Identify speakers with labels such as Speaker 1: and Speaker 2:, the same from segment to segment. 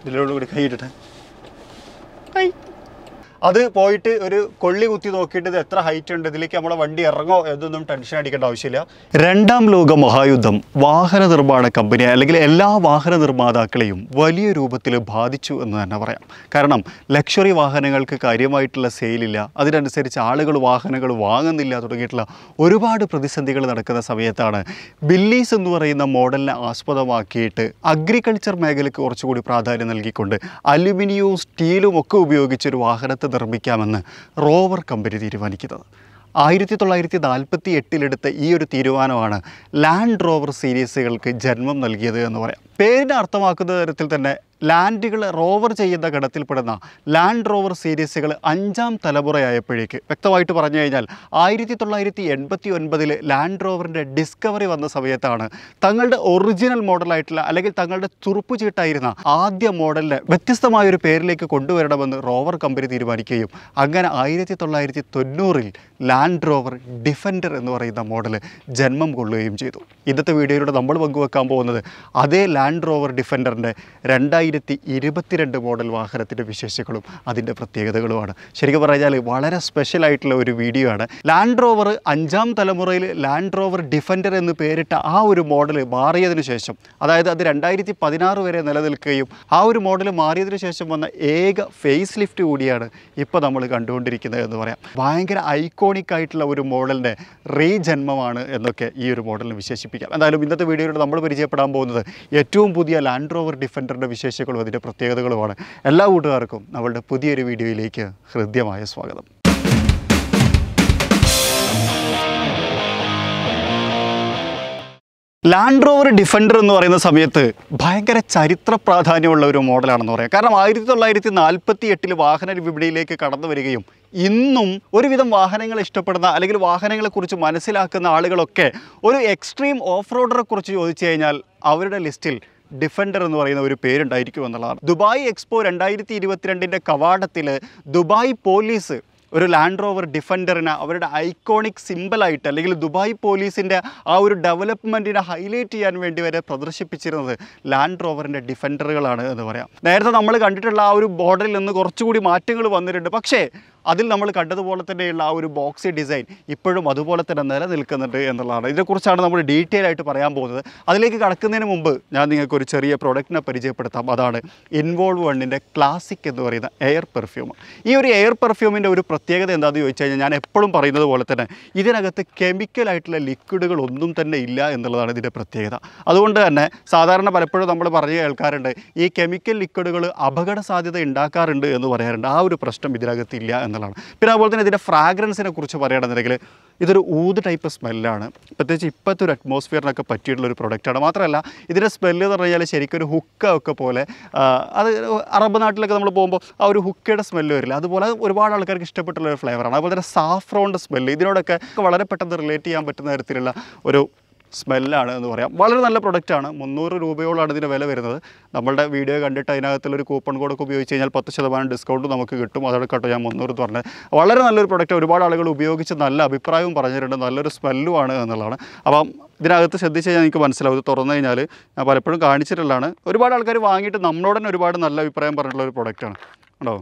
Speaker 1: ഇതിലോട് കൂടി കൈയിട്ടെ ഹൈ അത് പോയിട്ട് ഒരു കൊള്ളി കുത്തി നോക്കിയിട്ട് ഇത് എത്ര ഹൈറ്റ് ഉണ്ട് ഇതിലേക്ക് നമ്മളെ വണ്ടി ഇറങ്ങോ എന്നൊന്നും ടെൻഷൻ അടിക്കേണ്ട ആവശ്യമില്ല രണ്ടാം ലോക മഹായുദ്ധം വാഹന നിർമ്മാണ കമ്പനി അല്ലെങ്കിൽ എല്ലാ വാഹന നിർമ്മാതാക്കളെയും വലിയ രൂപത്തിൽ ബാധിച്ചു എന്ന് തന്നെ പറയാം കാരണം ലക്ഷറി വാഹനങ്ങൾക്ക് കാര്യമായിട്ടുള്ള സെയിലില്ല അതിനനുസരിച്ച് ആളുകൾ വാഹനങ്ങൾ വാങ്ങുന്നില്ല തുടങ്ങിയിട്ടുള്ള ഒരുപാട് പ്രതിസന്ധികൾ നടക്കുന്ന സമയത്താണ് ബില്ലീസ് എന്ന് പറയുന്ന മോഡലിനെ ആസ്പദമാക്കിയിട്ട് അഗ്രികൾച്ചർ മേഖലയ്ക്ക് കുറച്ചുകൂടി പ്രാധാന്യം നൽകിക്കൊണ്ട് അലുമിനിയവും സ്റ്റീലും ഒക്കെ ഉപയോഗിച്ച് ഒരു വാഹനത്തെ നിർമ്മിക്കാമെന്ന് റോവർ കമ്പനി തീരുമാനിക്കുന്നത് ആയിരത്തി തൊള്ളായിരത്തി നാൽപ്പത്തി എട്ടിലെടുത്ത ഈ ഒരു തീരുമാനമാണ് ലാൻഡ് റോവർ സീരീസുകൾക്ക് ജന്മം നൽകിയത് എന്ന് പറയാം പേരിനെ അർത്ഥമാക്കുന്ന തരത്തിൽ തന്നെ ലാൻഡുകൾ റോവർ ചെയ്യുന്ന ഗണത്തിൽപ്പെടുന്ന ലാൻഡ് റോവർ സീരീസുകൾ അഞ്ചാം തലമുറയായപ്പോഴേക്ക് വ്യക്തമായിട്ട് പറഞ്ഞു കഴിഞ്ഞാൽ ആയിരത്തി തൊള്ളായിരത്തി എൺപത്തി ഒൻപതിൽ ലാൻഡ് റോവറിൻ്റെ ഡിസ്കവറി വന്ന സമയത്താണ് തങ്ങളുടെ ഒറിജിനൽ മോഡലായിട്ടുള്ള അല്ലെങ്കിൽ തങ്ങളുടെ തുറുപ്പ് ചീട്ടായിരുന്ന ആദ്യ മോഡലിനെ വ്യത്യസ്തമായ ഒരു പേരിലേക്ക് കൊണ്ടുവരണമെന്ന് റോവർ കമ്പനി തീരുമാനിക്കുകയും അങ്ങനെ ആയിരത്തി തൊള്ളായിരത്തി തൊണ്ണൂറിൽ ലാൻഡ് റോവർ ഡിഫൻഡർ എന്ന് പറയുന്ന മോഡൽ ജന്മം കൊള്ളുകയും ചെയ്തു ഇന്നത്തെ വീഡിയോയിലൂടെ നമ്മൾ പങ്കുവെക്കാൻ പോകുന്നത് അതേ ലാൻഡ് റോവർ ഡിഫൻഡറിൻ്റെ രണ്ടായിരത്തി ഇരുപത്തിരണ്ട് മോഡൽ വാഹനത്തിൻ്റെ വിശേഷങ്ങളും അതിൻ്റെ പ്രത്യേകതകളുമാണ് ശരിക്കും പറഞ്ഞാൽ വളരെ സ്പെഷ്യൽ ആയിട്ടുള്ള ഒരു വീഡിയോ ആണ് ലാൻഡ് റോവർ അഞ്ചാം തലമുറയിൽ ലാൻഡ് റോവർ ഡിഫൻഡർ എന്ന് പേരിട്ട ആ ഒരു മോഡൽ മാറിയതിനു ശേഷം അതായത് അത് രണ്ടായിരത്തി പതിനാറ് വരെ നിലനിൽക്കുകയും ആ ഒരു മോഡൽ മാറിയതിനു ശേഷം വന്ന ഏക ഫേസ് ലിഫ്റ്റ് കൂടിയാണ് ഇപ്പോൾ നമ്മൾ കണ്ടുകൊണ്ടിരിക്കുന്നത് എന്ന് പറയാം ഭയങ്കര ഐക്കോണിക് ആയിട്ടുള്ള ഒരു മോഡലിൻ്റെ റീജന്മമാണ് എന്നൊക്കെ ഈ ഒരു മോഡലിനെ വിശേഷിപ്പിക്കാം എന്തായാലും ഇന്നത്തെ വീഡിയോയിലൂടെ നമ്മൾ പരിചയപ്പെടാൻ പോകുന്നത് ഏറ്റവും പുതിയ ലാൻഡ് റോവർ ഡിഫൻഡറിൻ്റെ വിശേഷങ്ങളും അതിൻ്റെ പ്രത്യേകതകളുമാണ് എല്ലാ കൂട്ടുകാർക്കും നമ്മളുടെ പുതിയൊരു വീഡിയോയിലേക്ക് ഹൃദ്യമായ സ്വാഗതം ലാൻഡ് റോവർ ഡിഫൻഡർ എന്ന് പറയുന്ന സമയത്ത് ഭയങ്കര ചരിത്ര പ്രാധാന്യമുള്ള ഒരു മോഡലാണെന്ന് പറയാം കാരണം ആയിരത്തി തൊള്ളായിരത്തി നാൽപ്പത്തി എട്ടിൽ വാഹന വിപണിയിലേക്ക് കടന്നു വരികയും ഇന്നും ഒരുവിധം വാഹനങ്ങൾ ഇഷ്ടപ്പെടുന്ന അല്ലെങ്കിൽ വാഹനങ്ങളെക്കുറിച്ച് മനസ്സിലാക്കുന്ന ആളുകളൊക്കെ ഒരു എക്സ്ട്രീം ഓഫ് റോഡറെ കുറിച്ച് ചോദിച്ചു കഴിഞ്ഞാൽ അവരുടെ ലിസ്റ്റിൽ ഡിഫൻഡർ എന്ന് പറയുന്ന ഒരു പേരുണ്ടായിരിക്കും എന്നുള്ളതാണ് ദുബായ് എക്സ്പോ രണ്ടായിരത്തി ഇരുപത്തിരണ്ടിൻ്റെ കവാടത്തിൽ ദുബായ് പോലീസ് ഒരു ലാൻഡ് റോവർ ഡിഫൻഡറിനെ അവരുടെ ഐക്കോണിക് സിമ്പിളായിട്ട് അല്ലെങ്കിൽ ദുബായ് പോലീസിൻ്റെ ആ ഒരു ഡെവലപ്മെൻറ്റിനെ ഹൈലൈറ്റ് ചെയ്യാൻ വേണ്ടി വരെ പ്രദർശിപ്പിച്ചിരുന്നത് ലാൻഡ് റോവറിൻ്റെ ഡിഫൻഡറുകളാണ് എന്ന് പറയാം നേരത്തെ നമ്മൾ കണ്ടിട്ടുള്ള ആ ഒരു ബോർഡറിൽ നിന്ന് കുറച്ചുകൂടി മാറ്റങ്ങൾ വന്നിട്ടുണ്ട് പക്ഷേ അതിൽ നമ്മൾ കണ്ടതുപോലെ തന്നെയുള്ള ആ ഒരു ബോക്സി ഡിസൈൻ ഇപ്പോഴും അതുപോലെ തന്നെ നിലനിൽക്കുന്നുണ്ട് എന്നുള്ളതാണ് ഇതിനെക്കുറിച്ചാണ് നമ്മൾ ഡീറ്റെയിൽ ആയിട്ട് പറയാൻ പോകുന്നത് അതിലേക്ക് കടക്കുന്നതിന് മുമ്പ് ഞാൻ നിങ്ങൾക്ക് ഒരു ചെറിയ പ്രൊഡക്റ്റിനെ പരിചയപ്പെടുത്താം അതാണ് ഇൻവോൾവ് വണ്ണിൻ്റെ ക്ലാസിക് എന്ന് പറയുന്ന എയർ പെർഫ്യൂം ഈ ഒരു എയർ പെർഫ്യൂമിൻ്റെ ഒരു പ്രത്യേകത എന്താണെന്ന് ചോദിച്ചു കഴിഞ്ഞാൽ ഞാൻ എപ്പോഴും പറയുന്നത് പോലെ തന്നെ ഇതിനകത്ത് കെമിക്കലായിട്ടുള്ള ലിക്വിഡുകൾ ഒന്നും തന്നെ ഇല്ല എന്നുള്ളതാണ് ഇതിൻ്റെ പ്രത്യേകത അതുകൊണ്ട് തന്നെ സാധാരണ പലപ്പോഴും നമ്മൾ പറഞ്ഞു കേൾക്കാറുണ്ട് ഈ കെമിക്കൽ ലിക്വിഡുകൾ അപകട സാധ്യത ഉണ്ടാക്കാറുണ്ട് എന്ന് പറയാറുണ്ട് ആ ഒരു പ്രശ്നം ഇതിനകത്ത് ഇല്ല എന്നുള്ളതാണ് പിന്നെ അതുപോലെ തന്നെ ഇതിൻ്റെ ഫ്രാഗ്രൻസിനെ കുറിച്ച് പറയുകയാണെന്നുണ്ടെങ്കിൽ ഇതൊരു ഊത് ടൈപ്പ് സ്മെല്ലാണ് പ്രത്യേകിച്ച് ഇപ്പോഴത്തെ ഒരു അറ്റ്മോസ്ഫിയറിനൊക്കെ പറ്റിയിട്ടുള്ള ഒരു പ്രൊഡക്റ്റാണ് മാത്രമല്ല ഇതിൻ്റെ സ്മെല്ല് എന്ന് പറഞ്ഞാൽ ശരിക്കും ഒരു ഹുക്ക ഒക്കെ പോലെ ആ, അത് അറബ് നാട്ടിലൊക്കെ നമ്മൾ പോകുമ്പോൾ ആ ഒരു ഹുക്കയുടെ സ്മെല്ല് വരില്ല അതുപോലെ ഒരുപാട് ആൾക്കാർക്ക് ഇഷ്ടപ്പെട്ടുള്ള ഒരു ഫ്ലേവറാണ് അതുപോലെ തന്നെ സാഫ്രോണിൻ്റെ സ്മെല്ല് ഇതിനോടൊക്കെ വളരെ പെട്ടെന്ന് റിലേറ്റ് ചെയ്യാൻ പറ്റുന്ന തരത്തിലുള്ള ഒരു സ്മെല്ലാണ് എന്ന് പറയാം വളരെ നല്ല പ്രൊഡക്റ്റാണ് മുന്നൂറ് രൂപയോളാണ് ഇതിന് വില വരുന്നത് നമ്മളുടെ വീഡിയോ കണ്ടിട്ട് അതിനകത്തുള്ളൊരു കൂപ്പൺ കോഡൊക്കെ ഉപയോഗിച്ച് കഴിഞ്ഞാൽ പത്ത് ശതമാനം ഡിസ്കൗണ്ട് നമുക്ക് കിട്ടും അതാണ് കേട്ടോ ഞാൻ മുന്നൂറ് എന്ന് പറഞ്ഞത് വളരെ നല്ലൊരു പ്രൊഡക്റ്റ് ഒരുപാട് ആളുകൾ ഉപയോഗിച്ച് നല്ല അഭിപ്രായവും പറഞ്ഞിട്ടുണ്ട് നല്ലൊരു സ്മെല്ലുമാണ് എന്നുള്ളതാണ് അപ്പം ഇതിനകത്ത് ശ്രദ്ധിച്ച് കഴിഞ്ഞാൽ എനിക്ക് മനസ്സിലാവും ഇത് തുറന്നു കഴിഞ്ഞാൽ ഞാൻ പലപ്പോഴും കാണിച്ചിട്ടുള്ളതാണ് ഒരുപാട് ആൾക്കാർ വാങ്ങിയിട്ട് നമ്മളോട് തന്നെ ഒരുപാട് നല്ല അഭിപ്രായം പറഞ്ഞിട്ടുള്ള ഒരു പ്രൊഡക്റ്റാണ് ഉണ്ടോ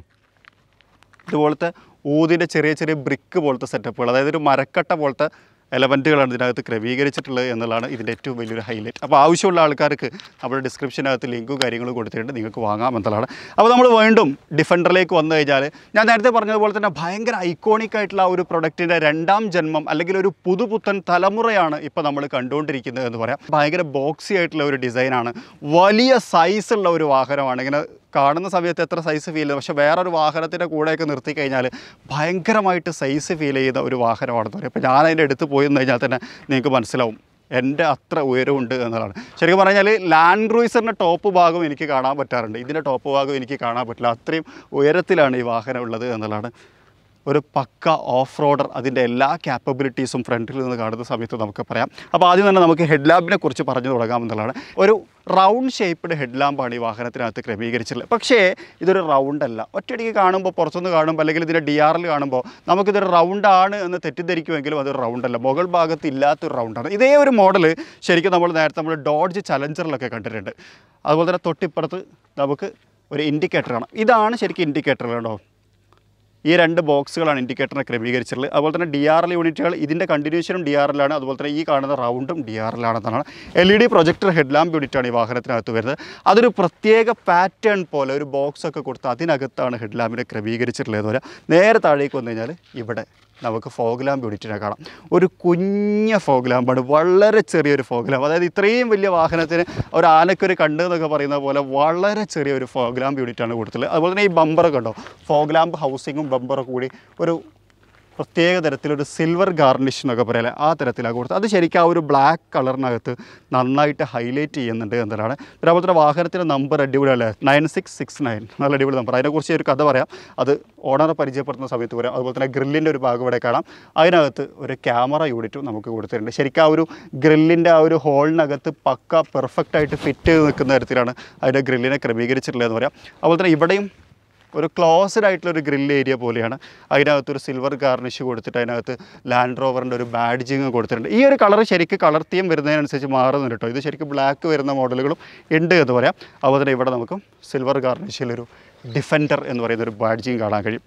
Speaker 1: ഇതുപോലത്തെ ഊതിൻ്റെ ചെറിയ ചെറിയ ബ്രിക്ക് പോലത്തെ സെറ്റപ്പുകൾ അതായത് ഒരു മരക്കട്ട പോലത്തെ എലമെൻറ്റുകളാണ് ഇതിനകത്ത് ക്രമീകരിച്ചിട്ടുള്ളത് എന്നുള്ളതാണ് ഇതിൻ്റെ ഏറ്റവും വലിയൊരു ഹൈലൈറ്റ് അപ്പോൾ ആവശ്യമുള്ള ആൾക്കാർക്ക് നമ്മുടെ ഡിസ്ക്രിപ്ഷനകത്ത് ലിങ്കും കാര്യങ്ങളും കൊടുത്തിട്ടുണ്ട് നിങ്ങൾക്ക് വാങ്ങാം എന്നുള്ളതാണ് അപ്പോൾ നമ്മൾ വീണ്ടും ഡിഫൻഡറിലേക്ക് വന്നു കഴിഞ്ഞാൽ ഞാൻ നേരത്തെ പറഞ്ഞതുപോലെ തന്നെ ഭയങ്കര ഐക്കോണിക് ആയിട്ടുള്ള ആ ഒരു പ്രൊഡക്റ്റിൻ്റെ രണ്ടാം ജന്മം അല്ലെങ്കിൽ ഒരു പുതുപുത്തൻ തലമുറയാണ് ഇപ്പോൾ നമ്മൾ കണ്ടുകൊണ്ടിരിക്കുന്നത് എന്ന് പറയാം ഭയങ്കര ബോക്സി ആയിട്ടുള്ള ഒരു ഡിസൈനാണ് വലിയ സൈസുള്ള ഒരു വാഹനമാണ് ഇങ്ങനെ കാണുന്ന സമയത്ത് എത്ര സൈസ് ഫീൽ ചെയ്ത് പക്ഷേ വേറൊരു വാഹനത്തിൻ്റെ കൂടെയൊക്കെ നിർത്തി കഴിഞ്ഞാൽ ഭയങ്കരമായിട്ട് സൈസ് ഫീൽ ചെയ്യുന്ന ഒരു വാഹനമാണെന്ന് പറയും അപ്പോൾ ഞാൻ അതിൻ്റെ അടുത്ത് പോയി നിന്ന് കഴിഞ്ഞാൽ തന്നെ നിങ്ങൾക്ക് മനസ്സിലാവും എൻ്റെ അത്ര ഉയരമുണ്ട് എന്നതാണ് ശരിക്കും പറഞ്ഞാൽ ലാൻഡ് ക്രൂയിസറിൻ്റെ ടോപ്പ് ഭാഗം എനിക്ക് കാണാൻ പറ്റാറുണ്ട് ഇതിൻ്റെ ടോപ്പ് ഭാഗം എനിക്ക് കാണാൻ പറ്റില്ല അത്രയും ഉയരത്തിലാണ് ഈ വാഹനം ഉള്ളത് എന്നുള്ളതാണ് ഒരു പക്ക ഓഫ് റോഡർ അതിൻ്റെ എല്ലാ ക്യാപ്പബിലിറ്റീസും ഫ്രണ്ടിൽ നിന്ന് കാണുന്ന സമയത്ത് നമുക്ക് പറയാം അപ്പോൾ ആദ്യം തന്നെ നമുക്ക് ഹെഡ് ലാമ്പിനെ കുറിച്ച് പറഞ്ഞു തുടങ്ങാം എന്നുള്ളതാണ് ഒരു റൗണ്ട് ഷേപ്പ്ഡ് ഹെഡ് ലാമ്പാണ് ഈ വാഹനത്തിനകത്ത് ക്രമീകരിച്ചിട്ടുള്ളത് പക്ഷേ ഇതൊരു റൗണ്ട് അല്ല ഒറ്റയടിക്ക് കാണുമ്പോൾ പുറത്തുനിന്ന് കാണുമ്പോൾ അല്ലെങ്കിൽ ഇതിൻ്റെ ഡി ആറിൽ കാണുമ്പോൾ നമുക്കിതൊരു റൗണ്ട് ആണ് എന്ന് തെറ്റിദ്ധരിക്കുമെങ്കിലും അതൊരു റൗണ്ട് അല്ല മുകൾ ഭാഗത്ത് ഇല്ലാത്തൊരു റൗണ്ടാണ് ഇതേ ഒരു മോഡൽ ശരിക്കും നമ്മൾ നേരത്തെ നമ്മൾ ഡോഡ്ജ് ചലഞ്ചറിലൊക്കെ കണ്ടിട്ടുണ്ട് അതുപോലെ തന്നെ തൊട്ടിപ്പുറത്ത് നമുക്ക് ഒരു ഇൻഡിക്കേറ്റർ കാണാം ഇതാണ് ശരിക്കും ഇൻഡിക്കേറ്റർ കേട്ടോ ഈ രണ്ട് ബോക്സുകളാണ് ഇൻഡിക്കേറ്ററിനെ ക്രമീകരിച്ചിട്ടുള്ളത് അതുപോലെ തന്നെ ഡി ആർ എൽ യൂണിറ്റുകൾ ഇതിൻ്റെ കണ്ടിന്യൂഷനും ഡി ആർ എല്ലാണ് അതുപോലെ തന്നെ ഈ കാണുന്ന റൗണ്ടും ഡി ആർ എല്ലാണെന്നാണ് L E D projector headlamp യൂണിറ്റാണ് ഈ വാഹനത്തിനകത്ത് വരുന്നത് അതൊരു പ്രത്യേക പാറ്റേൺ പോലെ ഒരു ബോക്സ് ഒക്കെ കൊടുത്ത് അതിനകത്താണ് ഹെഡ്ലാമ്പിനെ ക്രമീകരിച്ചിട്ടുള്ളത് എന്ന് പറയാം നേരെ താഴേക്ക് വന്നു കഴിഞ്ഞാൽ ഇവിടെ നമുക്ക് ഫോഗ് ലാമ്പ് യൂണിറ്റിനെ കാണാം ഒരു കുഞ്ഞ ഫോഗ് ലാമ്പാണ് വളരെ ചെറിയൊരു ഫോഗ് ലാമ്പ് അതായത് ഇത്രയും വലിയ വാഹനത്തിന് ഒരു ആനക്കൊരു കണ്ട് എന്നൊക്കെ പറയുന്ന പോലെ വളരെ ചെറിയൊരു ഫോഗ് ലാമ്പ് യൂണിറ്റാണ് കൊടുത്തിട്ടുള്ളത് അതുപോലെ തന്നെ ഈ ബമ്പറൊക്കെ ഉണ്ടോ ഫോഗ് ലാമ്പ് ഹൗസിങ്ങും ബമ്പറൊക്കെ കൂടി ഒരു പ്രത്യേക തരത്തിലൊരു സിൽവർ ഗാർണിഷ് എന്നൊക്കെ പറയല്ലേ ആ തരത്തിലാണ് കൊടുത്തത് അത് ശരിക്കും ആ ഒരു ബ്ലാക്ക് കളറിനകത്ത് നന്നായിട്ട് ഹൈലൈറ്റ് ചെയ്യുന്നുണ്ട് എന്നതാണ് പിന്നെ അതുപോലെ തന്നെ വാഹനത്തിൻ്റെ നമ്പർ അടിപൊളിയല്ലേ നയൻ സിക്സ് സിക്സ് നയൻ നല്ല അടിപൊളി നമ്പർ അതിനെക്കുറിച്ച് ഒരു കഥ പറയാം അത് ഓണറെ പരിചയപ്പെടുത്തുന്ന സമയത്ത് പറയാം അതുപോലെ തന്നെ ഗ്രില്ലിൻ്റെ ഒരു ഭാഗം ഇവിടെ കാണാം അതിനകത്ത് ഒരു ക്യാമറ യൂണിറ്റും നമുക്ക് കൊടുത്തിട്ടുണ്ട് ശരിക്കും ആ ഒരു ഗ്രില്ലിൻ്റെ ആ ഒരു ഹോളിനകത്ത് പക്ക പെർഫെക്റ്റ് ആയിട്ട് ഫിറ്റ് ചെയ്ത് നിൽക്കുന്ന തരത്തിലാണ് അതിൻ്റെ ഗ്രില്ലിനെ ക്രമീകരിച്ചിട്ടുള്ളതെന്ന് പറയാം അതുപോലെ തന്നെ ഇവിടെയും ഒരു ക്ലോസ്ഡ് ആയിട്ടുള്ള ഒരു ഗ്രിൽ ഏരിയ പോലെയാണ് അതിനകത്ത് ഒരു സിൽവർ ഗാർണിഷ് കൊടുത്തിട്ട് അതിനകത്ത് ലാൻഡ് റോവറിൻ്റെ ഒരു ബാഡ്ജിങ് കൊടുത്തിട്ടുണ്ട് ഈ ഒരു കളർ ശരിക്കും കളർ തീം വരുന്നതിനനുസരിച്ച് മാറുന്നുണ്ട് കേട്ടോ ഇത് ശരിക്കും ബ്ലാക്ക് വരുന്ന മോഡലുകളും ഉണ്ട് എന്ന് പറയാം അതുപോലെ തന്നെ ഇവിടെ നമുക്ക് സിൽവർ ഗാർണിഷിലൊരു ഡിഫൻഡർ എന്ന് പറയുന്ന ഒരു ബാഡ്ജിങ് കാണാൻ കഴിയും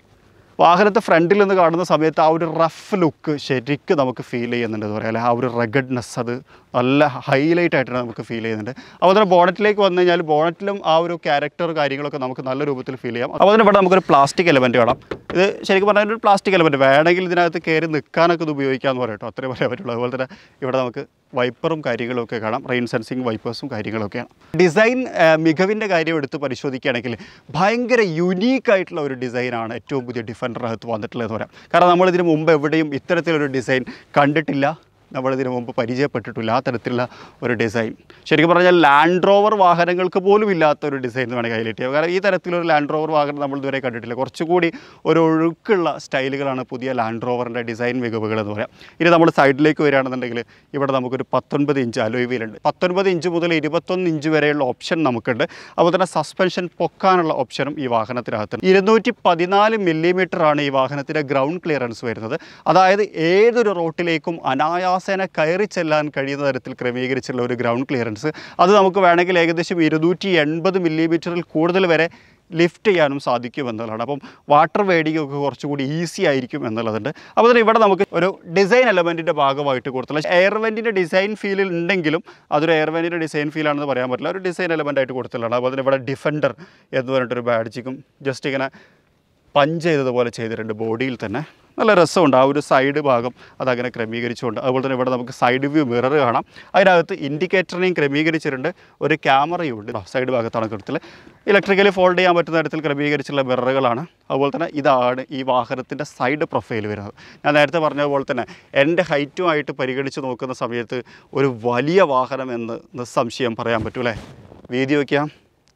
Speaker 1: വാഹനത്തെ ഫ്രണ്ടിൽ നിന്ന് കാണുന്ന സമയത്ത് ആ ഒരു റഫ് ലുക്ക് ശരിക്കും നമുക്ക് ഫീൽ ചെയ്യുന്നുണ്ട് എന്ന് പറയാം അല്ലെ ആ ഒരു റഗഡ്നെസ് അത് നല്ല ഹൈലൈറ്റ് ആയിട്ട് നമുക്ക് ഫീൽ ചെയ്യുന്നുണ്ട് അതുപോലെ തന്നെ ബോണറ്റിലേക്ക് വന്നു കഴിഞ്ഞാൽ ബോണറ്റിലും ആ ഒരു ക്യാരക്ടർ കാര്യങ്ങളൊക്കെ നമുക്ക് നല്ല രൂപത്തിൽ ഫീൽ ചെയ്യാം അതുപോലെ തന്നെ ഇവിടെ നമുക്കൊരു പ്ലാസ്റ്റിക് എലമെൻറ്റ് കാണാം ഇത് ശരിക്കും പറഞ്ഞാൽ ഒരു പ്ലാസ്റ്റിക് എലമെൻറ്റ് വേണമെങ്കിൽ ഇതിനകത്ത് കയറി നിൽക്കാനൊക്കെ ഇത് ഉപയോഗിക്കാമെന്ന് പറയാം കേട്ടോ അത്രേ പറയാൻ പറ്റുള്ളൂ അതുപോലെ തന്നെ ഇവിടെ നമുക്ക് വൈപ്പറും കാര്യങ്ങളും ഒക്കെ കാണാം റെയിൻ സെൻസിങ് വൈപ്പേഴ്സും കാര്യങ്ങളൊക്കെയാണ് ഡിസൈൻ മികവിൻ്റെ കാര്യം എടുത്ത് പരിശോധിക്കുകയാണെങ്കിൽ ഭയങ്കര യുനീക്ക് ആയിട്ടുള്ള ഒരു ഡിസൈനാണ് ഏറ്റവും പുതിയ ഡിഫൻഡറിനകത്ത് വന്നിട്ടുള്ളതെന്ന് പറയാം കാരണം നമ്മളിതിന് മുമ്പ് എവിടെയും ഇത്തരത്തിലൊരു ഡിസൈൻ കണ്ടിട്ടില്ല നമ്മളിതിന് മുമ്പ് പരിചയപ്പെട്ടിട്ടില്ല ആ തരത്തിലുള്ള ഒരു ഡിസൈൻ ശരിക്കും പറഞ്ഞാൽ ലാൻഡ് റോവർ വാഹനങ്ങൾക്ക് പോലും ഇല്ലാത്ത ഒരു ഡിസൈൻ എന്ന് വേണമെങ്കിൽ ഹൈലൈറ്റ് ചെയ്യാം കാരണം ഈ തരത്തിലൊരു ലാൻഡ് റോവർ വാഹനം നമ്മൾ ഇതുവരെ കണ്ടിട്ടില്ല കുറച്ചുകൂടി ഒരു ഒഴുക്കുള്ള സ്റ്റൈലുകളാണ് പുതിയ ലാൻഡ് റോവറിൻ്റെ ഡിസൈൻ മികവുകൾ എന്ന് പറയാം ഇനി നമ്മൾ സൈഡിലേക്ക് വരികയാണെന്നുണ്ടെങ്കിൽ ഇവിടെ നമുക്കൊരു പത്തൊൻപത് ഇഞ്ച് അലോയ് വീലുണ്ട് പത്തൊൻപത് ഇഞ്ച് മുതൽ ഇരുപത്തൊന്ന് ഇഞ്ച് വരെയുള്ള ഓപ്ഷൻ നമുക്കുണ്ട് അതുപോലെ തന്നെ സസ്പെൻഷൻ പൊക്കാനുള്ള ഓപ്ഷനും ഈ വാഹനത്തിനകത്തുണ്ട് ഇരുന്നൂറ്റി പതിനാല് മില്ലിമീറ്റർ ആണ് ഈ വാഹനത്തിൻ്റെ ഗ്രൗണ്ട് ക്ലിയറൻസ് വരുന്നത് അതായത് ഏതൊരു റോട്ടിലേക്കും അനായാസേന കയറി ചെല്ലാൻ കഴിയുന്ന തരത്തിൽ ക്രമീകരിച്ചുള്ള ഒരു ഗ്രൗണ്ട് ക്ലിയറൻസ് അത് നമുക്ക് വേണമെങ്കിൽ ഏകദേശം ഇരുന്നൂറ്റി എൺപത് മില്ലിമീറ്ററിൽ കൂടുതൽ വരെ ലിഫ്റ്റ് ചെയ്യാനും സാധിക്കും എന്നുള്ളതാണ് അപ്പം വാട്ടർ വേഡിങ് ഒക്കെ കുറച്ചുകൂടി ഈസി ആയിരിക്കും എന്നുള്ളതുണ്ട് അപ്പോൾ തന്നെ ഇവിടെ നമുക്ക് ഒരു ഡിസൈൻ എലമെൻറ്റിൻ്റെ ഭാഗമായിട്ട് കൊടുത്തുള്ള എയർ വെൻറ്റിൻ്റെ ഡിസൈൻ ഫീലിൽ ഉണ്ടെങ്കിലും അതൊരു എയർ വെൻറ്റിൻ്റെ ഡിസൈൻ ഫീലാണെന്ന് പറയാൻ പറ്റില്ല ഒരു ഡിസൈൻ എലമെൻ്റ് ആയിട്ട് കൊടുത്തുള്ളതാണ് അപ്പോൾ അതിന് ഇവിടെ ഡിഫൻഡർ എന്ന് പറഞ്ഞിട്ടൊരു ബാഡ്ജിക്കും ജസ്റ്റ് ഇങ്ങനെ പഞ്ച് ചെയ്തതുപോലെ ചെയ്തിട്ടുണ്ട് ബോഡിയിൽ തന്നെ നല്ല രസമുണ്ട് ആ ഒരു സൈഡ് ഭാഗം അതങ്ങനെ ക്രമീകരിച്ചുകൊണ്ട് അതുപോലെ തന്നെ ഇവിടെ നമുക്ക് സൈഡ് വ്യൂ മിറർ കാണാം അതിനകത്ത് ഇൻഡിക്കേറ്ററിനെയും ക്രമീകരിച്ചിട്ടുണ്ട് ഒരു ക്യാമറയും ഉണ്ട് സൈഡ് ഭാഗത്താണ് കൃത്യത്തിൽ ഇലക്ട്രിക്കലി ഫോൾഡ് ചെയ്യാൻ പറ്റുന്ന തരത്തിൽ ക്രമീകരിച്ചുള്ള മിററുകളാണ് അതുപോലെ തന്നെ ഇതാണ് ഈ വാഹനത്തിൻ്റെ സൈഡ് പ്രൊഫൈൽ വരുന്നത് ഞാൻ നേരത്തെ പറഞ്ഞതുപോലെ തന്നെ എൻ്റെ ഹൈറ്റുമായിട്ട് പരിഗണിച്ച് നോക്കുന്ന സമയത്ത് ഒരു വലിയ വാഹനം എന്ന് നിസ്സംശയം പറയാൻ പറ്റൂലേ വീതി വയ്ക്കാം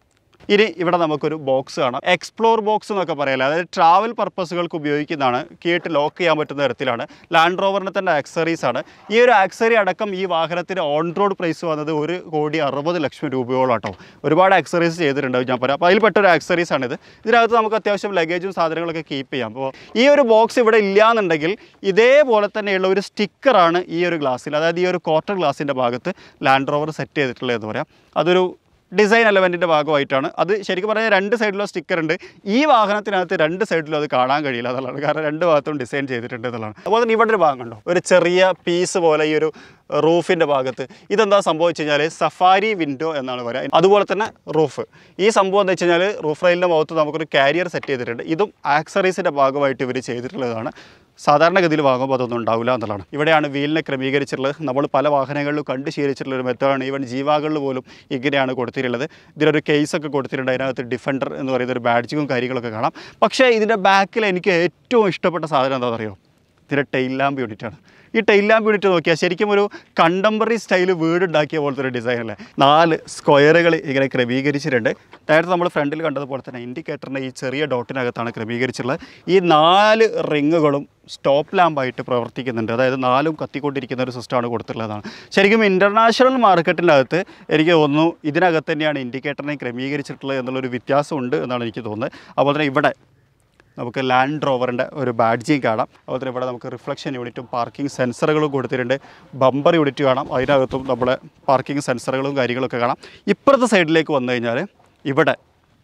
Speaker 1: ഇനി ഇവിടെ നമുക്കൊരു ബോക്സ് കാണാം എക്സ്പ്ലോർ ബോക്സ് എന്നൊക്കെ പറയല്ലേ അതായത് ട്രാവൽ പർപ്പസുകൾക്ക് ഉപയോഗിക്കുന്നതാണ് കീട്ട് ലോക്ക് ചെയ്യാൻ പറ്റുന്ന തരത്തിലാണ് ലാൻഡ് റോവറിൻ്റെ തന്നെ ആക്സറീസ് ആണ് ഈ ഒരു ആക്സറി അടക്കം ഈ വാഹനത്തിന് ഓൺ റോഡ് പ്രൈസ് വന്നത് ഒരു കോടി അറുപത് ലക്ഷം രൂപയോളം കേട്ടോ ഒരുപാട് ആക്സറീസ് ചെയ്തിട്ടുണ്ടാവും ഞാൻ പറയാം അപ്പോൾ അതിൽപ്പെട്ട ഒരു ആക്സറീസ് ആണിത് ഇതിനകത്ത് നമുക്ക് അത്യാവശ്യം ലഗേജും സാധനങ്ങളൊക്കെ കീപ്പ് ചെയ്യാം അപ്പോൾ ഈ ഒരു ബോക്സ് ഇവിടെ ഇല്ലയെന്നുണ്ടെങ്കിൽ ഇതേപോലെ തന്നെയുള്ള ഒരു സ്റ്റിക്കറാണ് ഈ ഒരു ഗ്ലാസ്സിൽ അതായത് ഈ ഒരു ക്വാർട്ടർ ഗ്ലാസിൻ്റെ ഭാഗത്ത് ലാൻഡ് റോവർ സെറ്റ് ചെയ്തിട്ടുള്ളതെന്ന് പറയാം അതൊരു ഡിസൈൻ എലമെൻറ്റിൻ്റെ ഭാഗമായിട്ടാണ് അത് ശരിക്കും പറഞ്ഞാൽ രണ്ട് സൈഡിലും സ്റ്റിക്കർ ഉണ്ട് ഈ വാഹനത്തിനകത്ത് രണ്ട് സൈഡിലും അത് കാണാൻ കഴിയില്ല എന്നുള്ളതാണ് കാരണം രണ്ട് ഭാഗത്തും ഡിസൈൻ ചെയ്തിട്ടുണ്ട് എന്നുള്ളതാണ് അതുപോലെ തന്നെ ഇവിടെ ഒരു ഭാഗം കണ്ടോ ഒരു ചെറിയ പീസ് പോലെ ഈ ഒരു റൂഫിൻ്റെ ഭാഗത്ത് ഇതെന്താ സംഭവിച്ചു കഴിഞ്ഞാൽ സഫാരി വിൻഡോ എന്നാണ് പറയുക അതുപോലെ തന്നെ റൂഫ് ഈ സംഭവം എന്താ വെച്ച് കഴിഞ്ഞാൽ റൂഫ് റെയിലിൻ്റെ ഭാഗത്ത് നമുക്കൊരു കാരിയർ സെറ്റ് ചെയ്തിട്ടുണ്ട് ഇതും ആക്സറീസിൻ്റെ ഭാഗമായിട്ട് ഇവർ ചെയ്തിട്ടുള്ളതാണ് സാധാരണഗതിയിൽ വാങ്ങുമ്പോൾ അതൊന്നും ഉണ്ടാവില്ല എന്നുള്ളതാണ് ഇവിടെയാണ് വീലിനെ ക്രമീകരിച്ചിട്ടുള്ളത് നമ്മൾ പല വാഹനങ്ങളിലും കണ്ട് ശീലിച്ചിട്ടുള്ള ഒരു മെത്തേഡാണ് ഈവൻ ജീവാകളിൽ പോലും ഇങ്ങനെയാണ് കൊടുത്തിട്ടുള്ളത് ഇതിലൊരു കേസൊക്കെ കൊടുത്തിട്ടുണ്ട് അതിനകത്ത് ഡിഫൻഡർ എന്ന് പറയുന്ന ഒരു ബാഡ്ജിങ്ങും കാര്യങ്ങളൊക്കെ കാണാം പക്ഷേ ഇതിൻ്റെ ബാക്കിൽ എനിക്ക് ഏറ്റവും ഇഷ്ടപ്പെട്ട സാധനം എന്താണെന്ന് അറിയോ ഇതിൻ്റെ ടെയിൽ ലാമ്പ് യൂണിറ്റാണ് ഈ ടെയിൽ ലാമ്പ് യൂണിറ്റ് നോക്കിയാൽ ശരിക്കും ഒരു കണ്ടംപററി സ്റ്റൈൽ വീട് ഉണ്ടാക്കിയ പോലത്തെ ഒരു ഡിസൈൻ അല്ലേ നാല് സ്ക്വയറുകൾ ഇങ്ങനെ ക്രമീകരിച്ചിട്ടുണ്ട് നേരത്തെ നമ്മൾ ഫ്രണ്ടിൽ കണ്ടതുപോലെ തന്നെ ഇൻഡിക്കേറ്ററിൻ്റെ ഈ ചെറിയ ഡോട്ടിനകത്താണ് ക്രമീകരിച്ചിട്ടുള്ളത് ഈ നാല് റിങ്ങുകളും സ്റ്റോപ്പ് ലാമ്പായിട്ട് പ്രവർത്തിക്കുന്നുണ്ട് അതായത് നാലും കത്തിക്കൊണ്ടിരിക്കുന്ന ഒരു സിസ്റ്റമാണ് കൊടുത്തിട്ടുള്ളതാണ് ശരിക്കും ഇൻ്റർനാഷണൽ മാർക്കറ്റിൻ്റെ അകത്ത് എനിക്ക് തോന്നുന്നു ഇതിനകത്ത് തന്നെയാണ് ഇൻഡിക്കേറ്ററിനെ ക്രമീകരിച്ചിട്ടുള്ളത് എന്നുള്ളൊരു വ്യത്യാസമുണ്ട് എന്നാണ് എനിക്ക് തോന്നുന്നത് അതുപോലെ തന്നെ ഇവിടെ നമുക്ക് ലാൻഡ് റോവറിൻ്റെ ഒരു ബാഡ്ജിങ് കാണാം അതുപോലെ തന്നെ ഇവിടെ നമുക്ക് റിഫ്ലക്ഷൻ യൂണിറ്റും പാർക്കിംഗ് സെൻസറുകളും കൊടുത്തിട്ടുണ്ട് ബമ്പർ യൂണിറ്റ് കാണാം അതിനകത്തും നമ്മുടെ പാർക്കിംഗ് സെൻസറുകളും കാര്യങ്ങളൊക്കെ കാണാം ഇപ്പുറത്തെ സൈഡിലേക്ക് വന്നു കഴിഞ്ഞാൽ ഇവിടെ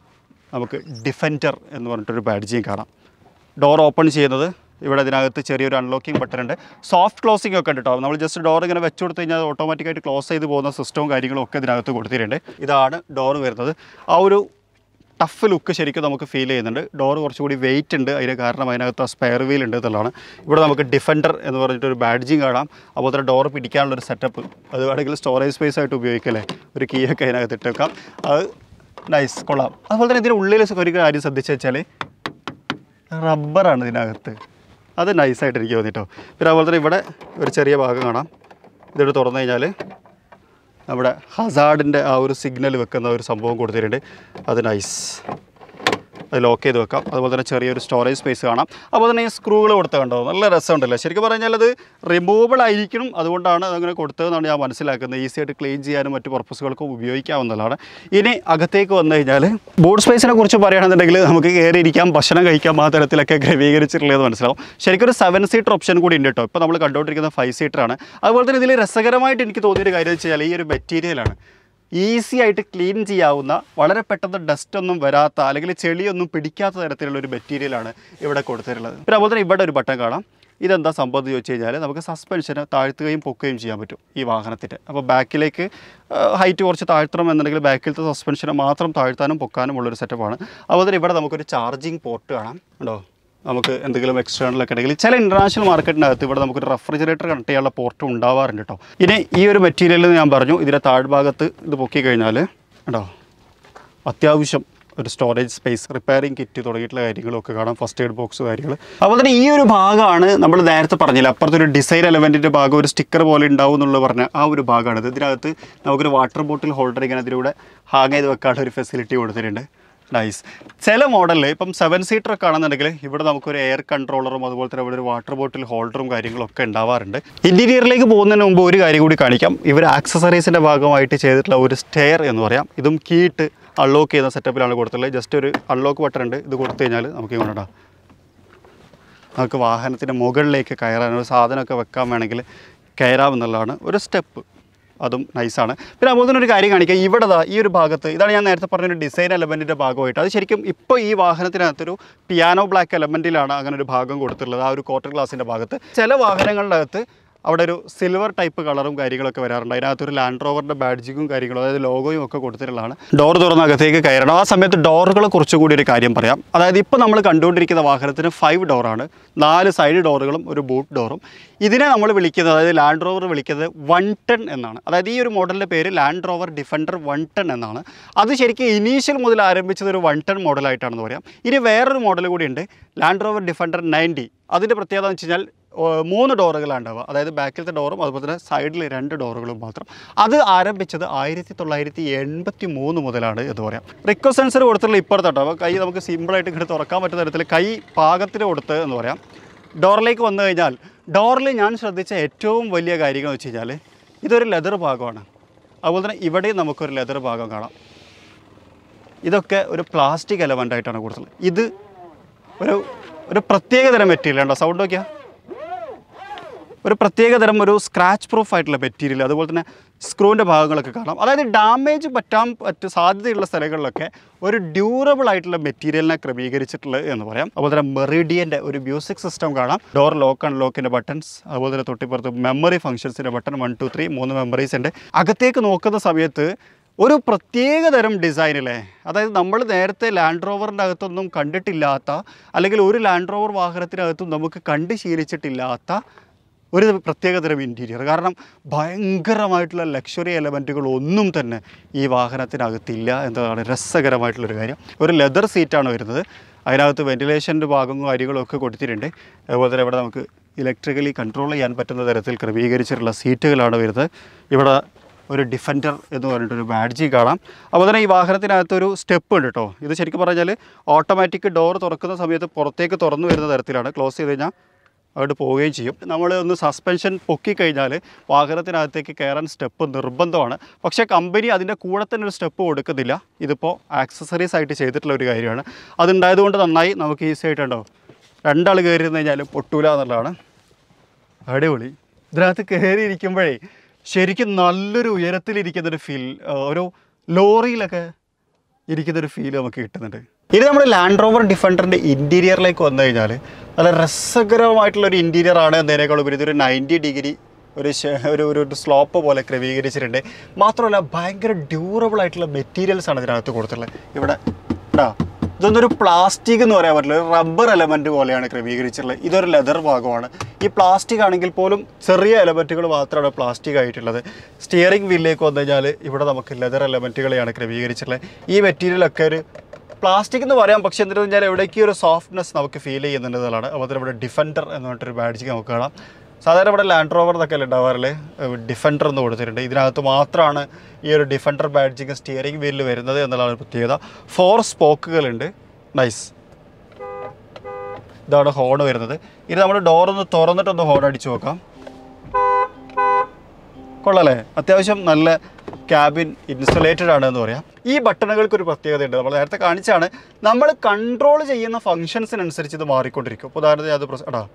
Speaker 1: നമുക്ക് ഡിഫൻഡർ എന്ന് പറഞ്ഞിട്ടൊരു ബാഡ്ജിയും കാണാം ഡോർ ഓപ്പൺ ചെയ്യുന്നത് ഇവിടെ ഇതിനകത്ത് ചെറിയൊരു അൺലോക്കിംഗ് ബട്ടൺ ഉണ്ട് സോഫ്റ്റ് ക്ലോസിംഗ് ഒക്കെ ഉണ്ട് കേട്ടോ നമ്മൾ ജസ്റ്റ് ഡോർ ഇങ്ങനെ വെച്ച് കൊടുത്തു കഴിഞ്ഞാൽ ഓട്ടോമാറ്റിക്കായിട്ട് ക്ലോസ് ചെയ്ത് പോകുന്ന സിസ്റ്റവും കാര്യങ്ങളും ഒക്കെ ഇതിനകത്ത് കൊടുത്തിട്ടുണ്ട് ഇതാണ് ഡോർ വരുന്നത് ആ ഒരു ടഫ് ലുക്ക് ശരിക്കും നമുക്ക് ഫീൽ ചെയ്യുന്നുണ്ട് ഡോർ കുറച്ചുകൂടി വെയിറ്റ് ഉണ്ട് അതിന് കാരണം അതിനകത്ത് സ്പെയർ വീൽ ഉണ്ട് എന്നുള്ളതാണ് ഇവിടെ നമുക്ക് ഡിഫൻഡർ എന്ന് പറഞ്ഞിട്ട് ഒരു ബാഡ്ജിങ് കാണാം അപ്പോൾ തന്നെ ഡോർ പിടിക്കാനുള്ളൊരു സെറ്റപ്പ് അത് വേണമെങ്കിൽ സ്റ്റോറേജ് സ്പേസ് ആയിട്ട് ഉപയോഗിക്കല്ലേ ഒരു കീ ഒക്കെ അതിനകത്ത് ഇട്ടേക്കാം അത് നൈസ് കൊള്ളാം അതുപോലെ തന്നെ ഇതിൻ്റെ ഉള്ളിൽ ഒരു കാര്യം ശ്രദ്ധിച്ചു വെച്ചാൽ റബ്ബറാണ് ഇതിനകത്ത് അത് നൈസായിട്ട് എനിക്ക് തോന്നിട്ടോ പിന്നെ അതുപോലെ തന്നെ ഇവിടെ ഒരു ചെറിയ ഭാഗം കാണാം ഇതൊരു തുറന്നു കഴിഞ്ഞാൽ നമ്മുടെ ഹസാർഡിൻ്റെ ആ ഒരു സിഗ്നൽ വെക്കുന്ന ഒരു സംഭവം കൊടുത്തിട്ടുണ്ട് അത് നൈസ് അത് ലോക്ക് ചെയ്ത് വെക്കാം അതുപോലെ തന്നെ ചെറിയൊരു സ്റ്റോറേജ് സ്പേസ് കാണാം അപ്പോൾ തന്നെ ഈ സ്ക്രൂകൾ കൊടുത്ത കണ്ടോ നല്ല രസമുണ്ടല്ലോ ശരിക്കും പറഞ്ഞാൽ അത് റിമൂവബിൾ ആയിരിക്കണം അതുകൊണ്ടാണ് അതങ്ങനെ കൊടുത്തതെന്നാണ് ഞാൻ മനസ്സിലാക്കുന്നത് ഈസി ആയിട്ട് ക്ലീൻ ചെയ്യാനും മറ്റു പർപ്പസുകൾക്കും ഉപയോഗിക്കാവുന്നതാണ് ഇനി അകത്തേക്ക് വന്നു കഴിഞ്ഞാൽ ബോർഡ് സ്പേസിനെ കുറിച്ച് പറയുകയാണെന്നുണ്ടെങ്കിൽ നമുക്ക് കയറിയിരിക്കാം ഭക്ഷണം കഴിക്കാം ആ തരത്തിലൊക്കെ ക്രമീകരിച്ചിട്ടുള്ളത് മനസ്സിലാവും ശരിക്കും ഒരു സെവൻ സീറ്റർ ഓപ്ഷൻ കൂടി ഉണ്ട് കേട്ടോ ഇപ്പോൾ നമ്മൾ കണ്ടുകൊണ്ടിരിക്കുന്ന ഫൈവ് സീറ്ററാണ് അതുപോലെ തന്നെ ഇതിൽ രസകരമായിട്ട് എനിക്ക് തോന്നിയൊരു കാര്യം വെച്ച് കഴിഞ്ഞാൽ ഈ ഒരു മെറ്റീരിയലാണ് ഈസി ആയിട്ട് ക്ലീൻ ചെയ്യാവുന്ന വളരെ പെട്ടെന്ന് ഡസ്റ്റ് ഒന്നും വരാത്ത അല്ലെങ്കിൽ ചെളിയൊന്നും പിടിക്കാത്ത തരത്തിലുള്ള ഒരു മെറ്റീരിയലാണ് ഇവിടെ കൊടുത്തിട്ടുള്ളത് പിന്നെ അതുപോലെ തന്നെ ഇവിടെ ഒരു ബട്ടൺ കാണാം ഇതെന്താ സംഭവം എന്ന് ചോദിച്ചു കഴിഞ്ഞാൽ നമുക്ക് സസ്പെൻഷന് താഴ്ത്തുകയും പൊക്കുകയും ചെയ്യാൻ പറ്റും ഈ വാഹനത്തിൻ്റെ അപ്പോൾ ബാക്കിലേക്ക് ഹൈറ്റ് കുറച്ച് താഴ്ത്തണം എന്നുണ്ടെങ്കിൽ ബാക്കിലത്തെ സസ്പെൻഷനെ മാത്രം താഴ്ത്താനും പൊക്കാനും ഉള്ളൊരു സെറ്റപ്പാണ് അതുപോലെ തന്നെ ഇവിടെ നമുക്കൊരു ചാർജിങ് പോർട്ട് കാണാം ഉണ്ടോ നമുക്ക് എന്തെങ്കിലും എക്സ്റ്റേണൽ ഒക്കെ ഉണ്ടെങ്കിൽ ചില ഇൻ്റർനാഷണൽ മാർക്കറ്റിനകത്ത് ഇവിടെ നമുക്കൊരു റെഫ്രിജറേറ്റർ കണക്ട് ചെയ്യാനുള്ള പോർട്ട് ഉണ്ടാവാറുണ്ട് കേട്ടോ ഇനി ഈ ഒരു മെറ്റീരിയൽ ഞാൻ പറഞ്ഞു ഇതിൻ്റെ താഴ്ഭാഗത്ത് ഇത് പൊക്കി കഴിഞ്ഞാൽ കേട്ടോ അത്യാവശ്യം ഒരു സ്റ്റോറേജ് സ്പേസ് റിപ്പയറിംഗ് കിറ്റ് തുടങ്ങിയിട്ടുള്ള കാര്യങ്ങളൊക്കെ കാണാം ഫസ്റ്റ് എയ്ഡ് ബോക്സ് കാര്യങ്ങൾ അതുപോലെ തന്നെ ഈ ഒരു ഭാഗമാണ് നമ്മൾ നേരത്തെ പറഞ്ഞില്ല അപ്പുറത്തൊരു ഡിസൈൻ എലമെൻറ്റിൻ്റെ ഭാഗം ഒരു സ്റ്റിക്കർ പോലെ ഉണ്ടാവും എന്നുള്ളത് പറഞ്ഞ ആ ഒരു ഭാഗമാണ് ഇത് ഇതിനകത്ത് നമുക്കൊരു വാട്ടർ ബോട്ടിൽ ഹോൾഡർ ഇങ്ങനെ അതിലൂടെ ഹാങ് ചെയ്ത് വെക്കാനുള്ള ഒരു ഫെസിലിറ്റി കൊടുത്തിട്ടുണ്ട് നൈസ് ചില മോഡലിൽ ഇപ്പം സെവൻ സീറ്റർ ഒക്കെ ആണെന്നുണ്ടെങ്കിൽ ഇവിടെ നമുക്കൊരു എയർ കൺട്രോളറും അതുപോലെ തന്നെ ഇവിടെ ഒരു വാട്ടർ ബോട്ടിൽ ഹോൾഡറും കാര്യങ്ങളൊക്കെ ഉണ്ടാവാറുണ്ട് ഇൻറ്റീരിയറിലേക്ക് പോകുന്നതിന് മുമ്പ് ഒരു കാര്യം കൂടി കാണിക്കാം ഇവർ ആക്സസറീസിൻ്റെ ഭാഗമായിട്ട് ചെയ്തിട്ടുള്ള ഒരു സ്റ്റെയർ എന്ന് പറയാം ഇതും കീയിട്ട് അൺലോക്ക് ചെയ്യുന്ന സെറ്റപ്പിലാണ് കൊടുത്തിട്ടുള്ളത് ജസ്റ്റ് ഒരു അൺലോക്ക് ബട്ടൺ ഉണ്ട് ഇത് കൊടുത്തു കഴിഞ്ഞാൽ നമുക്ക് ഇങ്ങോട്ടാ നമുക്ക് വാഹനത്തിൻ്റെ മുകളിലേക്ക് കയറാൻ ഒരു സാധനമൊക്കെ വെക്കാൻ വേണമെങ്കിൽ കയറാമെന്നുള്ളതാണ് ഒരു സ്റ്റെപ്പ് അതും നൈസാണ് പിന്നെ അതുപോലെ തന്നെ ഒരു കാര്യം കാണിക്കാം ഇവിടെ ദാ ഈ ഒരു ഭാഗത്ത് ഇതാണ് ഞാൻ നേരത്തെ പറഞ്ഞൊരു ഡിസൈൻ എലമെൻറ്റിൻ്റെ ഭാഗമായിട്ട് അത് ശരിക്കും ഇപ്പോൾ ഈ വാഹനത്തിനകത്തൊരു പിയാനോ ബ്ലാക്ക് എലമെൻറ്റിലാണ് അങ്ങനെ ഒരു ഭാഗം കൊടുത്തിട്ടുള്ളത് ആ ഒരു ക്വാർട്ടർ ഗ്ലാസിൻ്റെ ഭാഗത്ത് ചില വാഹനങ്ങളുടെ അകത്ത് അവിടെ ഒരു സിൽവർ ടൈപ്പ് കളറും കാര്യങ്ങളൊക്കെ വരാറുണ്ട് അതിനകത്തൊരു ലാൻഡ് റോവറിൻ്റെ ബാഡ്ജിങ്ങും കാര്യങ്ങളും അതായത് ലോഗോയും ഒക്കെ കൊടുത്തിട്ടുള്ളതാണ് ഡോർ തുറന്ന് അകത്തേക്ക് കയറണം ആ സമയത്ത് ഡോറുകളെ കുറച്ചുകൂടി ഒരു കാര്യം പറയാം അതായത് ഇപ്പോൾ നമ്മൾ കണ്ടുകൊണ്ടിരിക്കുന്ന വാഹനത്തിന് ഫൈവ് ഡോറാണ് നാല് സൈഡ് ഡോറുകളും ഒരു ബൂട്ട് ഡോറും ഇതിനെ നമ്മൾ വിളിക്കുന്നത് അതായത് ലാൻഡ് റോവർ വിളിക്കുന്നത് വൺ ടൺ എന്നാണ് അതായത് ഈ ഒരു മോഡലിൻ്റെ പേര് land rover defender one ton എന്നാണ് അത് ശരിക്കും ഇനീഷ്യൽ മുതൽ ആരംഭിച്ചത് ഒരു വൺ ടൺ മോഡലായിട്ടാണെന്ന് പറയാം ഇനി വേറൊരു മോഡൽ കൂടിയുണ്ട് ലാൻഡ് റോവർ ഡിഫൻഡർ നയൻറ്റി അതിൻ്റെ പ്രത്യേകത എന്ന് വെച്ച് കഴിഞ്ഞാൽ ഓ, മൂന്ന് ഡോറുകളാണ് ഉണ്ടാവുക അതായത് ബാക്കിലത്തെ ഡോറും അതുപോലെ തന്നെ സൈഡിൽ രണ്ട് ഡോറുകളും മാത്രം അത് ആരംഭിച്ചത് ആയിരത്തി തൊള്ളായിരത്തി എൺപത്തി മൂന്ന് മുതലാണ് എന്ന് പറയാം റിക്വ സെൻസർ കൊടുത്തിട്ടുള്ള ഇപ്പുറത്തെ കേട്ടോ അപ്പോൾ കൈ നമുക്ക് സിമ്പിളായിട്ട് ഇങ്ങോട്ട് തുറക്കാൻ പറ്റുന്ന തരത്തിൽ കൈ പാകത്തിന് കൊടുത്ത് എന്ന് പറയാം ഡോറിലേക്ക് വന്നു കഴിഞ്ഞാൽ ഡോറിൽ ഞാൻ ശ്രദ്ധിച്ച ഏറ്റവും വലിയ കാര്യങ്ങൾ വെച്ച് കഴിഞ്ഞാൽ ഇതൊരു ലെതർ ഭാഗമാണ് അതുപോലെ തന്നെ ഇവിടെയും നമുക്കൊരു ലെതർ ഭാഗം കാണാം ഇതൊക്കെ ഒരു പ്ലാസ്റ്റിക് എലമെൻ്റ് ആയിട്ടാണ് കൊടുത്തത് ഇത് ഒരു ഒരു പ്രത്യേക തരം മെറ്റീരിയൽ ഉണ്ടോ സൗണ്ട് നോക്കിയാൽ ഒരു പ്രത്യേക തരം ഒരു സ്ക്രാച്ച് പ്രൂഫ് ആയിട്ടുള്ള മെറ്റീരിയൽ അതുപോലെ തന്നെ സ്ക്രൂവിൻ്റെ ഭാഗങ്ങളൊക്കെ കാണാം അതായത് ഡാമേജ് പറ്റാൻ പറ്റ സാധ്യതയുള്ള സ്ഥലങ്ങളിലൊക്കെ ഒരു ഡ്യൂറബിൾ ആയിട്ടുള്ള മെറ്റീരിയലിനെ ക്രമീകരിച്ചിട്ടുള്ളത് എന്ന് പറയാം അതുപോലെ തന്നെ മെറിഡിയൻ്റെ ഒരു മ്യൂസിക് സിസ്റ്റം കാണാം ഡോർ ലോക്ക് ആൻഡ് ലോക്കിൻ്റെ ബട്ടൺസ് അതുപോലെ തന്നെ തൊട്ടിപ്പുറത്ത് മെമ്മറി ഫംഗ്ഷൻസിൻ്റെ ബട്ടൺ വൺ ടു ത്രീ മൂന്ന് മെമ്മറീസ് ഉണ്ട് അകത്തേക്ക് നോക്കുന്ന സമയത്ത് ഒരു പ്രത്യേക തരം ഡിസൈനിലെ അതായത് നമ്മൾ നേരത്തെ ലാൻഡ് റോവറിൻ്റെ അകത്തൊന്നും കണ്ടിട്ടില്ലാത്ത അല്ലെങ്കിൽ ഒരു ലാൻഡ് റോവർ വാഹനത്തിനകത്തും നമുക്ക് കണ്ട് ശീലിച്ചിട്ടില്ലാത്ത ഒരു പ്രത്യേക തരം ഇൻറ്റീരിയർ കാരണം ഭയങ്കരമായിട്ടുള്ള ലക്ഷറി എലമെൻറ്റുകൾ ഒന്നും തന്നെ ഈ വാഹനത്തിനകത്തില്ല എന്നതാണ് രസകരമായിട്ടുള്ളൊരു കാര്യം ഒരു ലെതർ സീറ്റാണ് വരുന്നത് അതിനകത്ത് വെൻറ്റിലേഷൻ്റെ ഭാഗവും കാര്യങ്ങളും ഒക്കെ കൊടുത്തിട്ടുണ്ട് അതുപോലെ തന്നെ ഇവിടെ നമുക്ക് ഇലക്ട്രിക്കലി കൺട്രോൾ ചെയ്യാൻ പറ്റുന്ന തരത്തിൽ ക്രമീകരിച്ചിട്ടുള്ള സീറ്റുകളാണ് വരുന്നത് ഇവിടെ ഒരു ഡിഫൻഡർ എന്ന് പറഞ്ഞിട്ടൊരു ബാഡ്ജി കാണാം അപ്പോൾ തന്നെ ഈ വാഹനത്തിനകത്തൊരു സ്റ്റെപ്പ് ഉണ്ട് കേട്ടോ ഇത് ശരിക്കും പറഞ്ഞാൽ ഓട്ടോമാറ്റിക് ഡോർ തുറക്കുന്ന സമയത്ത് പുറത്തേക്ക് തുറന്നു വരുന്ന തരത്തിലാണ് ക്ലോസ് ചെയ്ത് കഴിഞ്ഞാൽ അങ്ങോട്ട് പോവുകയും ചെയ്യും നമ്മൾ ഒന്ന് സസ്പെൻഷൻ പൊക്കി കഴിഞ്ഞാൽ വാഹനത്തിനകത്തേക്ക് കയറാൻ സ്റ്റെപ്പ് നിർബന്ധമാണ് പക്ഷേ കമ്പനി അതിൻ്റെ കൂടെ തന്നെ ഒരു സ്റ്റെപ്പ് കൊടുക്കുന്നില്ല ഇതിപ്പോൾ ആക്സസറീസ് ആയിട്ട് ചെയ്തിട്ടുള്ള ഒരു കാര്യമാണ് അതുണ്ടായതുകൊണ്ട് നന്നായി നമുക്ക് ഈസി ആയിട്ടുണ്ടോ രണ്ടാൾ കയറി ഇരുന്ന് കഴിഞ്ഞാൽ പൊട്ടൂല എന്നുള്ളതാണ് അടിപൊളി ഇതിനകത്ത് കയറി ഇരിക്കുമ്പോഴേ ശരിക്കും നല്ലൊരു ഉയരത്തിലിരിക്കുന്നൊരു ഫീൽ ഒരു ലോറിയിലൊക്കെ ഇരിക്കുന്നൊരു ഫീൽ നമുക്ക് കിട്ടുന്നുണ്ട് ഇനി നമ്മൾ ലാൻഡ് റോവർ ഡിഫൻഡറിൻ്റെ ഇൻറ്റീരിയറിലേക്ക് വന്നു കഴിഞ്ഞാൽ നല്ല രസകരമായിട്ടുള്ള ഒരു ഇൻറ്റീരിയർ ആണ് എന്നതിനേക്കാൾ ഉപരി ഇതൊരു നയൻറ്റി ഡിഗ്രി ഒരു ശ- ഒരു ഒരു ഒരു സ്ലോപ്പ് പോലെ ക്രമീകരിച്ചിട്ടുണ്ട് മാത്രമല്ല ഭയങ്കര ഡ്യൂറബിൾ ആയിട്ടുള്ള മെറ്റീരിയൽസ് ആണ് ഇതിനകത്ത് കൊടുത്തിട്ടുള്ളത് ഇവിടെ ഇടാ ഇതൊന്നും ഒരു പ്ലാസ്റ്റിക് എന്ന് പറയാൻ പറ്റില്ല ഒരു റബ്ബർ എലമെൻറ്റ് പോലെയാണ് ക്രമീകരിച്ചിട്ടുള്ളത് ഇതൊരു ലെതർ ഭാഗമാണ് ഈ പ്ലാസ്റ്റിക് ആണെങ്കിൽ പോലും ചെറിയ എലമെൻറ്റുകൾ മാത്രമാണ് പ്ലാസ്റ്റിക് ആയിട്ടുള്ളത് സ്റ്റിയറിംഗ് വീലിലേക്ക് വന്നു കഴിഞ്ഞാൽ ഇവിടെ നമുക്ക് ലെതർ എലമെൻറ്റുകളെയാണ് ക്രമീകരിച്ചിട്ടുള്ളത് ഈ മെറ്റീരിയലൊക്കെ ഒരു പ്ലാസ്റ്റിക് എന്ന് പറയാം പക്ഷേ എന്നിട്ട് കഴിഞ്ഞാൽ എവിടേക്ക് ഒരു സോഫ്റ്റ്നെസ് നമുക്ക് ഫീൽ ചെയ്യുന്നുണ്ട് എന്നുള്ളതാണ് അപ്പോൾ ഇവിടെ ഡിഫൻഡർ എന്ന് പറഞ്ഞിട്ടൊരു ബാഡ്ജിക്ക് നമുക്ക് കാണാം സാധാരണ ഇവിടെ ലാൻഡ് റോവർ എന്നൊക്കെ അല്ലേ ഉണ്ടാവാറില്ലേ ഡിഫൻഡർ എന്ന് കൊടുത്തിട്ടുണ്ട് ഇതിനകത്ത് മാത്രമാണ് ഈ ഒരു ഡിഫൻഡർ ബാഡ്ജിങ് സ്റ്റിയറിംഗ് വീലിൽ വരുന്നത് എന്നുള്ളതാണ് ഒരു പ്രത്യേകത ഫോർ സ്പോക്കുകളുണ്ട് നൈസ് ഇതാണ് ഹോൺ വരുന്നത് ഇത് നമ്മൾ ഡോറൊന്ന് തുറന്നിട്ടൊന്ന് ഹോൺ അടിച്ചു നോക്കാം കൊള്ളാലേ അത്യാവശ്യം നല്ല ക്യാബിൻ ഇൻസുലേറ്റഡ് ആണ് എന്ന് പറയാം ഈ ബട്ടണുകൾക്ക് ഒരു പ്രത്യേകതയുണ്ട് നമ്മൾ നേരത്തെ കാണിച്ചാണ് നമ്മൾ കൺട്രോൾ ചെയ്യുന്ന ഫങ്ഷൻസിനനുസരിച്ച് ഇത് മാറിക്കൊണ്ടിരിക്കും ഇപ്പോൾ ഉദാഹരണത്തിന് അത് പ്രസ് എടാ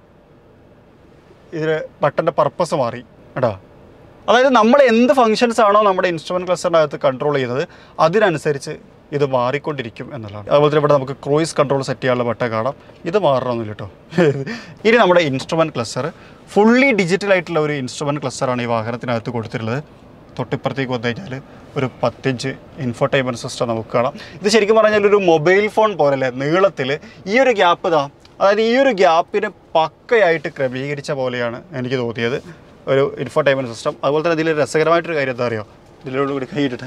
Speaker 1: ഇതിന് ബട്ടൻ്റെ പർപ്പസ് മാറി എടാ അതായത് നമ്മൾ എന്ത് ഫങ്ഷൻസ് ആണോ നമ്മുടെ ഇൻസ്ട്രുമെൻറ്റ് ക്ലസ്റ്ററിനകത്ത് കൺട്രോൾ ചെയ്യുന്നത് അതിനനുസരിച്ച് ഇത് മാറിക്കൊണ്ടിരിക്കും എന്നുള്ളതാണ് അതുപോലെ തന്നെ ഇവിടെ നമുക്ക് ക്രൂയിസ് കൺട്രോൾ സെറ്റ് ചെയ്യാനുള്ള ബട്ടൺ കാണാം ഇത് മാറണമെന്നില്ല കേട്ടോ ഇനി നമ്മുടെ ഇൻസ്ട്രുമെൻറ്റ് ക്ലസ്റ്റർ ഫുള്ളി ഡിജിറ്റൽ ആയിട്ടുള്ള ഒരു ഇൻസ്ട്രുമെൻറ്റ് ക്ലസ്റ്ററാണ് ഈ വാഹനത്തിനകത്ത് കൊടുത്തിട്ടുള്ളത് തൊട്ടിപ്പുറത്തേക്ക് വന്നു കഴിഞ്ഞാൽ ഒരു പത്തിഞ്ച് ഇൻഫോർടൈൻമെൻറ്റ് സിസ്റ്റം നമുക്ക് കാണാം ഇത് ശരിക്കും പറഞ്ഞാൽ ഒരു മൊബൈൽ ഫോൺ പോലല്ലേ നീളത്തിൽ ഈ ഒരു ഗ്യാപ്പ് ഇതാ അതായത് ഈ ഒരു ഗ്യാപ്പിന് പക്കയായിട്ട് ക്രമീകരിച്ച പോലെയാണ് എനിക്ക് തോന്നിയത് ഒരു ഇൻഫോർടൈൻമെൻറ്റ് സിസ്റ്റം അതുപോലെ തന്നെ ഇതിൽ രസകരമായിട്ടൊരു കാര്യം എന്താ അറിയോ ഇതിലൂടെ കൂടി കൈയിട്ടിട്ട്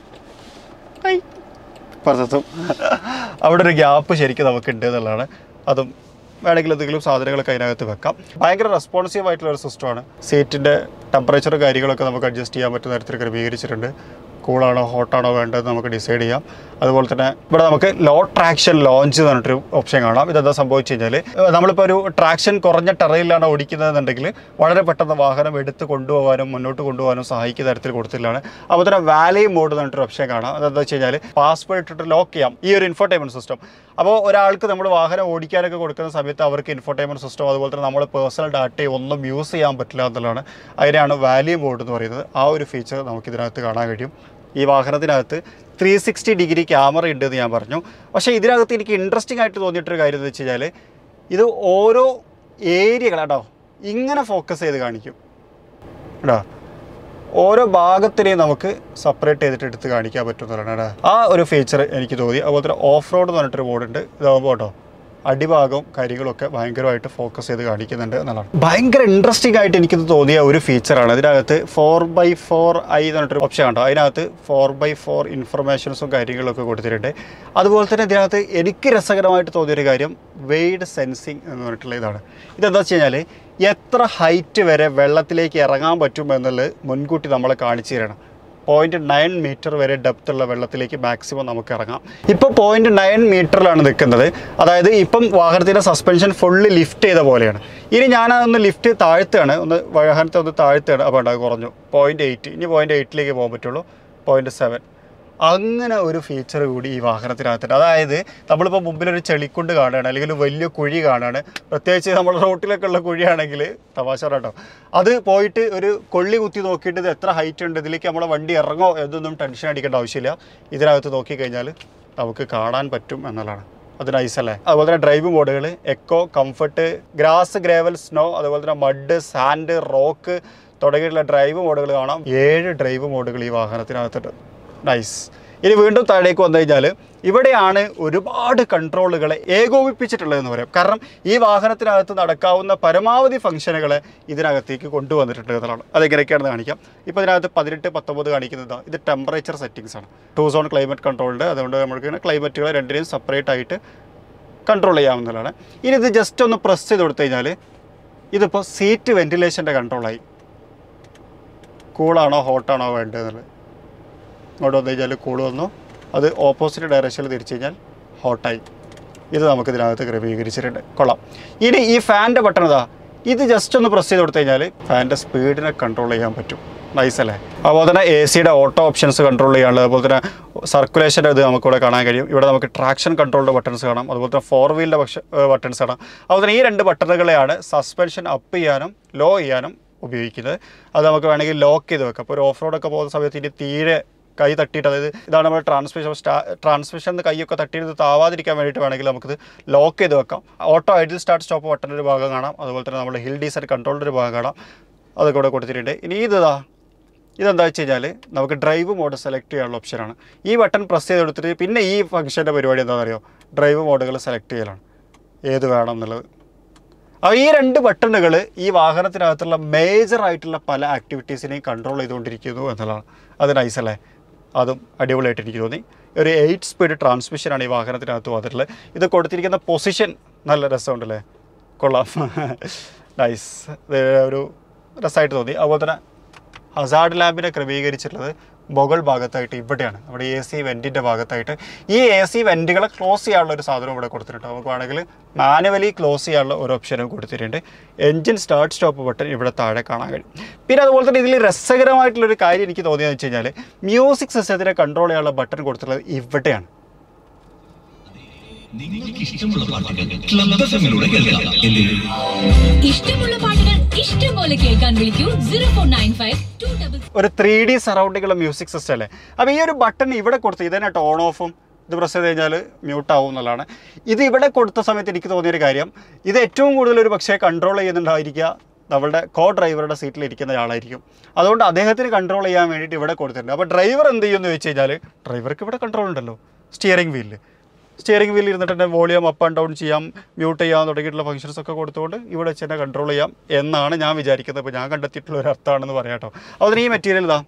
Speaker 1: ഹൈ പുറത്തെത്തും അവിടെ ഒരു ഗ്യാപ്പ് ശരിക്കും നമുക്കുണ്ട് എന്നുള്ളതാണ് അതും വേണമെങ്കിൽ എന്തെങ്കിലും സാധനങ്ങളൊക്കെ അതിനകത്ത് വെക്കാം ഭയങ്കര റെസ്പോൺസീവ് ആയിട്ടുള്ള ഒരു സിസ്റ്റമാണ് സീറ്റിൻ്റെ ടെമ്പറേച്ചർ കാര്യങ്ങളൊക്കെ നമുക്ക് അഡ്ജസ്റ്റ് ചെയ്യാൻ പറ്റുന്ന തരത്തിൽ ക്രമീകരിച്ചിട്ടുണ്ട് കൂളാണോ ഹോട്ടാണോ വേണ്ടത് നമുക്ക് ഡിസൈഡ് ചെയ്യാം അതുപോലെ തന്നെ ഇവിടെ നമുക്ക് ലോ ട്രാക്ഷൻ ലോഞ്ച് എന്ന് പറഞ്ഞിട്ടൊരു ഓപ്ഷൻ കാണാം ഇതെന്താ സംഭവിച്ചു കഴിഞ്ഞാൽ നമ്മളിപ്പോൾ ഒരു ട്രാക്ഷൻ കുറഞ്ഞ ടെറയിലാണ് ഓടിക്കുന്നതെന്നുണ്ടെങ്കിൽ വളരെ പെട്ടെന്ന് വാഹനം എടുത്ത് കൊണ്ടുപോകാനും മുന്നോട്ട് കൊണ്ടുപോകാനും സഹായിക്കുന്ന തരത്തിൽ കൊടുത്തില്ലാണ് അപ്പോൾ തന്നെ വാലി മോഡ് എന്ന് പറഞ്ഞിട്ടൊരു ഓപ്ഷൻ കാണാം അതെന്താ വെച്ച് കഴിഞ്ഞാൽ പാസ്വേഡ് ഇട്ടിട്ട് ലോക്ക് ചെയ്യാം ഈ ഒരു ഇൻഫോർടൈൻമെൻറ്റ് സിസ്റ്റം അപ്പോൾ ഒരാൾക്ക് നമ്മൾ വാഹനം ഓടിക്കാനൊക്കെ കൊടുക്കുന്ന സമയത്ത് അവർക്ക് ഇൻഫോർടൈൻമെൻറ്റ് സിസ്റ്റം അതുപോലെ തന്നെ നമ്മൾ പേഴ്സണൽ ഡാറ്റയും ഒന്നും യൂസ് ചെയ്യാൻ പറ്റില്ല എന്നുള്ളതാണ് അതിനാണ് വാല്യൂ മോഡ് എന്ന് പറയുന്നത് ആ ഒരു ഫീച്ചർ നമുക്ക് ഇതിനകത്ത് കാണാൻ കഴിയും ഈ വാഹനത്തിനകത്ത് ത്രീ സിക്സ്റ്റി ഡിഗ്രി ക്യാമറ ഉണ്ട് എന്ന് ഞാൻ പറഞ്ഞു പക്ഷേ ഇതിനകത്ത് എനിക്ക് ഇൻട്രസ്റ്റിംഗ് ആയിട്ട് തോന്നിയിട്ടൊരു കാര്യം എന്ന് വെച്ച് കഴിഞ്ഞാൽ ഇത് ഓരോ ഏരിയകൾ കേട്ടോ ഇങ്ങനെ ഫോക്കസ് ചെയ്ത് കാണിക്കും കേട്ടോ ഓരോ ഭാഗത്തിനെയും നമുക്ക് സെപ്പറേറ്റ് ചെയ്തിട്ട് എടുത്ത് കാണിക്കാൻ പറ്റുന്നതാണ് കേട്ടോ ആ ഒരു ഫീച്ചർ എനിക്ക് തോന്നി അതുപോലെ തന്നെ ഓഫ് റോഡ് എന്ന് പറഞ്ഞിട്ടൊരു മോഡുണ്ട് ഇതാകുമ്പോൾ കേട്ടോ അടിഭാഗവും കാര്യങ്ങളൊക്കെ ഭയങ്കരമായിട്ട് ഫോക്കസ് ചെയ്ത് കാണിക്കുന്നുണ്ട് എന്നുള്ളതാണ് ഭയങ്കര ഇൻട്രസ്റ്റിംഗ് ആയിട്ട് എനിക്കിത് തോന്നിയ ഒരു ഫീച്ചറാണ് ഇതിനകത്ത് ഫോർ ബൈ ഫോർ ഐ എന്ന് പറഞ്ഞിട്ടൊരു ഓപ്ഷൻ കണ്ടോ അതിനകത്ത് ഫോർ ബൈ ഫോർ ഇൻഫർമേഷൻസും കാര്യങ്ങളൊക്കെ കൊടുത്തിട്ടുണ്ട് അതുപോലെ തന്നെ ഇതിനകത്ത് എനിക്ക് രസകരമായിട്ട് തോന്നിയൊരു കാര്യം വെയ്ഡ് സെൻസിങ് എന്ന് പറഞ്ഞിട്ടുള്ള ഇതാണ് ഇതെന്താ വെച്ച് കഴിഞ്ഞാൽ എത്ര ഹൈറ്റ് വരെ വെള്ളത്തിലേക്ക് ഇറങ്ങാൻ പറ്റും എന്നുള്ളത് മുൻകൂട്ടി നമ്മളെ കാണിച്ചു തരണം പോയിന്റ് നയൻ മീറ്റർ വരെ ഡെപ്ത് ഉള്ള വെള്ളത്തിലേക്ക് മാക്സിമം നമുക്ക് ഇറങ്ങാം ഇപ്പോൾ പോയിന്റ് നയൻ മീറ്ററിലാണ് നിൽക്കുന്നത് അതായത് ഇപ്പം വാഹനത്തിൻ്റെ സസ്പെൻഷൻ ഫുള്ള് ലിഫ്റ്റ് ചെയ്ത പോലെയാണ് ഇനി ഞാനതൊന്ന് ലിഫ്റ്റ് താഴ്ത്തുകയാണ് ഒന്ന് വാഹനത്തെ ഒന്ന് താഴ്ത്തുകയാണ് അപ്പോൾ ഉണ്ടാകും കുറഞ്ഞു പോയിന്റ് എയ്റ്റ് ഇനി പോയിന്റ് എയ്റ്റിലേക്ക് പോകാൻ പറ്റുള്ളൂ പോയിന്റ് സെവൻ അങ്ങനെ ഒരു ഫീച്ചർ കൂടി ഈ വാഹനത്തിനകത്തുണ്ട് അതായത് നമ്മളിപ്പോൾ മുമ്പിലൊരു ചെളിക്കുണ്ട് കാണുകയാണ് അല്ലെങ്കിൽ ഒരു വലിയ കുഴി കാണുകയാണ് പ്രത്യേകിച്ച് നമ്മുടെ റോട്ടിലൊക്കെ ഉള്ള കുഴിയാണെങ്കിൽ തമാശ കേട്ടോ അത് പോയിട്ട് ഒരു കൊള്ളി കുത്തി നോക്കിയിട്ട് ഇത് എത്ര ഹൈറ്റ് ഉണ്ട് ഇതിലേക്ക് നമ്മളെ വണ്ടി ഇറങ്ങോ എന്നൊന്നും ടെൻഷൻ അടിക്കേണ്ട ആവശ്യമില്ല ഇതിനകത്ത് നോക്കിക്കഴിഞ്ഞാൽ നമുക്ക് കാണാൻ പറ്റും എന്നുള്ളതാണ് അത് നൈസല്ലേ അതുപോലെ തന്നെ ഡ്രൈവ് മോഡുകൾ eco comfort grass gravel snow അതുപോലെ തന്നെ മഡ് സാൻഡ് റോക്ക് തുടങ്ങിയിട്ടുള്ള ഡ്രൈവ് മോഡുകൾ കാണാം ഏഴ് ഡ്രൈവ് മോഡുകൾ ഈ വാഹനത്തിനകത്തുണ്ട് നൈസ് ഇനി വീണ്ടും താഴേക്ക് വന്നു കഴിഞ്ഞാൽ ഇവിടെയാണ് ഒരുപാട് കൺട്രോളുകളെ ഏകോപിപ്പിച്ചിട്ടുള്ളതെന്ന് പറയാം കാരണം ഈ വാഹനത്തിനകത്ത് നടക്കാവുന്ന പരമാവധി ഫംഗ്ഷനുകളെ ഇതിനകത്തേക്ക് കൊണ്ടുവന്നിട്ടുണ്ട് എന്നുള്ളതാണ് അതെങ്ങനെയൊക്കെയാണെന്ന് കാണിക്കാം ഇപ്പോൾ ഇതിനകത്ത് പതിനെട്ട് പത്തൊമ്പത് കാണിക്കുന്നത് ഇത് ടെമ്പറേച്ചർ സെറ്റിങ്സ് ആണ് ടു സോൺ ക്ലൈമറ്റ് കൺട്രോളുണ്ട് അതുകൊണ്ട് നമുക്ക് ഇങ്ങനെ ക്ലൈമറ്റുകളെ രണ്ടിനെയും സെപ്പറേറ്റ് ആയിട്ട് കൺട്രോൾ ചെയ്യാവുന്നതാണ് ഇനി ഇത് ജസ്റ്റ് ഒന്ന് പ്രസ് ചെയ്ത് കൊടുത്തു കഴിഞ്ഞാൽ ഇതിപ്പോൾ സീറ്റ് വെൻറ്റിലേഷൻ്റെ കൺട്രോളായി കൂളാണോ ഹോട്ടാണോ വേണ്ടതെന്നുള്ളത് ഇങ്ങോട്ട് വന്നു കഴിഞ്ഞാൽ കൂള് വന്നു അത് ഓപ്പോസിറ്റ് ഡയറക്ഷനിൽ തിരിച്ചു കഴിഞ്ഞാൽ ഹോട്ടായി ഇത് നമുക്ക് ഇതിനകത്ത് ക്രമീകരിച്ചിട്ടുണ്ട് കൊള്ളാം ഇനി ഈ ഫാൻ്റെ ബട്ടൺ ഇതാ ഇത് ജസ്റ്റ് ഒന്ന് പ്രസ് ചെയ്ത് കൊടുത്തു കഴിഞ്ഞാൽ ഫാൻ്റെ സ്പീഡിനെ കൺട്രോൾ ചെയ്യാൻ പറ്റും നൈസ് അല്ലേ അതുപോലെ തന്നെ എ സിയുടെ ഓട്ടോ ഓപ്ഷൻസ് കൺട്രോൾ ചെയ്യാനുള്ളത് അതുപോലെ തന്നെ സർക്കുലേഷൻ്റെ ഇത് നമുക്കിവിടെ കാണാൻ കഴിയും ഇവിടെ നമുക്ക് ട്രാക്ഷൻ കൺട്രോളിൻ്റെ ബട്ടൺസ് കാണാം അതുപോലെ തന്നെ ഫോർ വീലിൻ്റെ പക്ഷ ബട്ടൺസ് കാണാം അതുപോലെ തന്നെ ഈ രണ്ട് ബട്ടണുകളെയാണ് സസ്പെൻഷൻ അപ്പ് ചെയ്യാനും ലോ ചെയ്യാനും ഉപയോഗിക്കുന്നത് അത് നമുക്ക് വേണമെങ്കിൽ ലോക്ക് ചെയ്ത് വെക്കാം അപ്പോൾ ഒരു ഓഫ് റോഡൊക്കെ പോകുന്ന സമയത്ത് ഇനി തീരെ കൈ തട്ടിയിട്ട് അതായത് ഇതാണ് നമ്മുടെ ട്രാൻസ്മിഷൻ സ്റ്റാ ട്രാൻസ്മിഷൻ കൈയൊക്കെ തട്ടിയിട്ട് താവാതിരിക്കാൻ വേണ്ടിയിട്ട് വേണമെങ്കിൽ നമുക്കിത് ലോക്ക് ചെയ്ത് വെക്കാം ഓട്ടോ ഐഡിൽ സ്റ്റാർട്ട് സ്റ്റോപ്പ് ബട്ടൻ്റെ ഒരു ഭാഗം കാണാം അതുപോലെ തന്നെ നമ്മുടെ ഹിൽ ഡീസൽ കൺട്രോളിൻ്റെ ഒരു ഭാഗം കാണാം അതൊക്കെ ഇവിടെ കൊടുത്തിട്ടുണ്ട് ഇനി ഇതാ ഇതെന്താ വെച്ച് കഴിഞ്ഞാൽ നമുക്ക് ഡ്രൈവ് മോഡ് സെലക്ട് ചെയ്യാനുള്ള ഓപ്ഷനാണ് ഈ ബട്ടൺ പ്രസ് ചെയ്ത് കൊടുത്തിട്ട് പിന്നെ ഈ ഫംഗ്ഷൻ്റെ പരിപാടി എന്താണെന്ന് അറിയോ ഡ്രൈവ് മോഡുകൾ സെലക്ട് ചെയ്യലാണ് ഏത് വേണം എന്നുള്ളത് അപ്പോൾ ഈ രണ്ട് ബട്ടണുകൾ ഈ വാഹനത്തിനകത്തുള്ള മേജർ ആയിട്ടുള്ള പല ആക്ടിവിറ്റീസിനെയും കൺട്രോൾ ചെയ്തുകൊണ്ടിരിക്കുന്നു എന്നുള്ളതാണ് അത് നൈസല്ലേ അതും അടിപൊളിയായിട്ട് എനിക്ക് തോന്നി ഒരു എയ്റ്റ് സ്പീഡ് ട്രാൻസ്മിഷനാണ് ഈ വാഹനത്തിനകത്ത് വന്നിട്ടുള്ളത് ഇത് കൊടുത്തിരിക്കുന്ന പൊസിഷൻ നല്ല രസമുണ്ടല്ലേ കൊള്ളാം നൈസ് ഒരു രസമായിട്ട് തോന്നി അതുപോലെ തന്നെ ഹസാർഡ് ലാബിനെ ക്രമീകരിച്ചിട്ടുള്ളത് മുകൾ ഭാഗത്തായിട്ട് ഇവിടെയാണ് നമ്മുടെ എ സി വെൻറ്റിൻ്റെ ഭാഗത്തായിട്ട് ഈ എ സി വെൻറ്റുകളെ ക്ലോസ് ചെയ്യാനുള്ള ഒരു സാധനം ഇവിടെ കൊടുത്തിട്ടുണ്ട് നമുക്ക് വേണമെങ്കിൽ മാനുവലി ക്ലോസ് ചെയ്യാനുള്ള ഒരു ഓപ്ഷനും കൊടുത്തിട്ടുണ്ട് എൻജിൻ സ്റ്റാർട്ട് സ്റ്റോപ്പ് ബട്ടൺ ഇവിടെ താഴെ കാണാൻ കഴിയും പിന്നെ അതുപോലെ തന്നെ ഇതിൽ രസകരമായിട്ടുള്ളൊരു കാര്യം എനിക്ക് തോന്നിയെന്ന് വെച്ച് കഴിഞ്ഞാൽ മ്യൂസിക് സിസ്റ്റത്തിനെ കൺട്രോൾ ചെയ്യാനുള്ള ബട്ടൺ കൊടുത്തിട്ടുള്ളത് ഇവിടെയാണ്
Speaker 2: നിങ്ങൾക്ക് ഇഷ്ടമുള്ള പാട്ടുകൾ ക്ലബ് എഫ്എമ്മിലൂടെ കേൾക്കാം എന്തിന്
Speaker 3: ഇഷ്ടമുള്ള പാട്ടുകൾ ഇഷ്ടം പോലെ കേൾക്കാൻ വിളിക്കൂ zero four nine five two double
Speaker 1: ഒരു ത്രീ ഡി സറൗണ്ടിങ്ങുള്ള മ്യൂസിക് സിസ്റ്റം അല്ലേ അപ്പോൾ ഈ ഒരു ബട്ടൺ ഇവിടെ കൊടുത്ത് ഇതന്നെ ഓൺ ഓഫും ഇത് പ്രസ് ചെയ്ത് കഴിഞ്ഞാൽ മ്യൂട്ട് ആവും എന്നുള്ളതാണ് ഇത് ഇവിടെ കൊടുത്ത സമയത്ത് എനിക്ക് തോന്നിയൊരു കാര്യം ഇത് ഏറ്റവും കൂടുതൽ ഒരു പക്ഷേ കൺട്രോൾ ചെയ്യുന്നുണ്ടായിരിക്കുക നമ്മളുടെ കോ ഡ്രൈവറുടെ സീറ്റിൽ ഇരിക്കുന്ന ആളായിരിക്കും അതുകൊണ്ട് അദ്ദേഹത്തിന് കൺട്രോൾ ചെയ്യാൻ വേണ്ടിയിട്ട് ഇവിടെ കൊടുത്തിട്ടുണ്ട് അപ്പോൾ ഡ്രൈവർ എന്ത് ചെയ്യുമെന്ന് ചോദിച്ചു കഴിഞ്ഞാൽ ഡ്രൈവർക്ക് ഇവിടെ കൺട്രോൾ ഉണ്ടല്ലോ സ്റ്റിയറിംഗ് വീലിൽ സ്റ്റിയറിംഗ് വീലിൽ ഇരുന്നിട്ട് തന്നെ വോളിയം അപ്പ് ആൻഡ് ഡൗൺ ചെയ്യാം മ്യൂട്ട് ചെയ്യാൻ തുടങ്ങിയിട്ടുള്ള ഫംഗ്ഷൻസ് ഒക്കെ കൊടുത്തുകൊണ്ട് ഇവിടെ വെച്ച് തന്നെ കൺട്രോൾ ചെയ്യാം എന്നാണ് ഞാൻ വിചാരിക്കുന്നത് ഇപ്പോൾ ഞാൻ കണ്ടെത്തിയിട്ടുള്ള ഒരു അർത്ഥമാണെന്ന് പറയാം കേട്ടോ അതുകൊണ്ട് ഈ മെറ്റീരിയൽ ഇതാ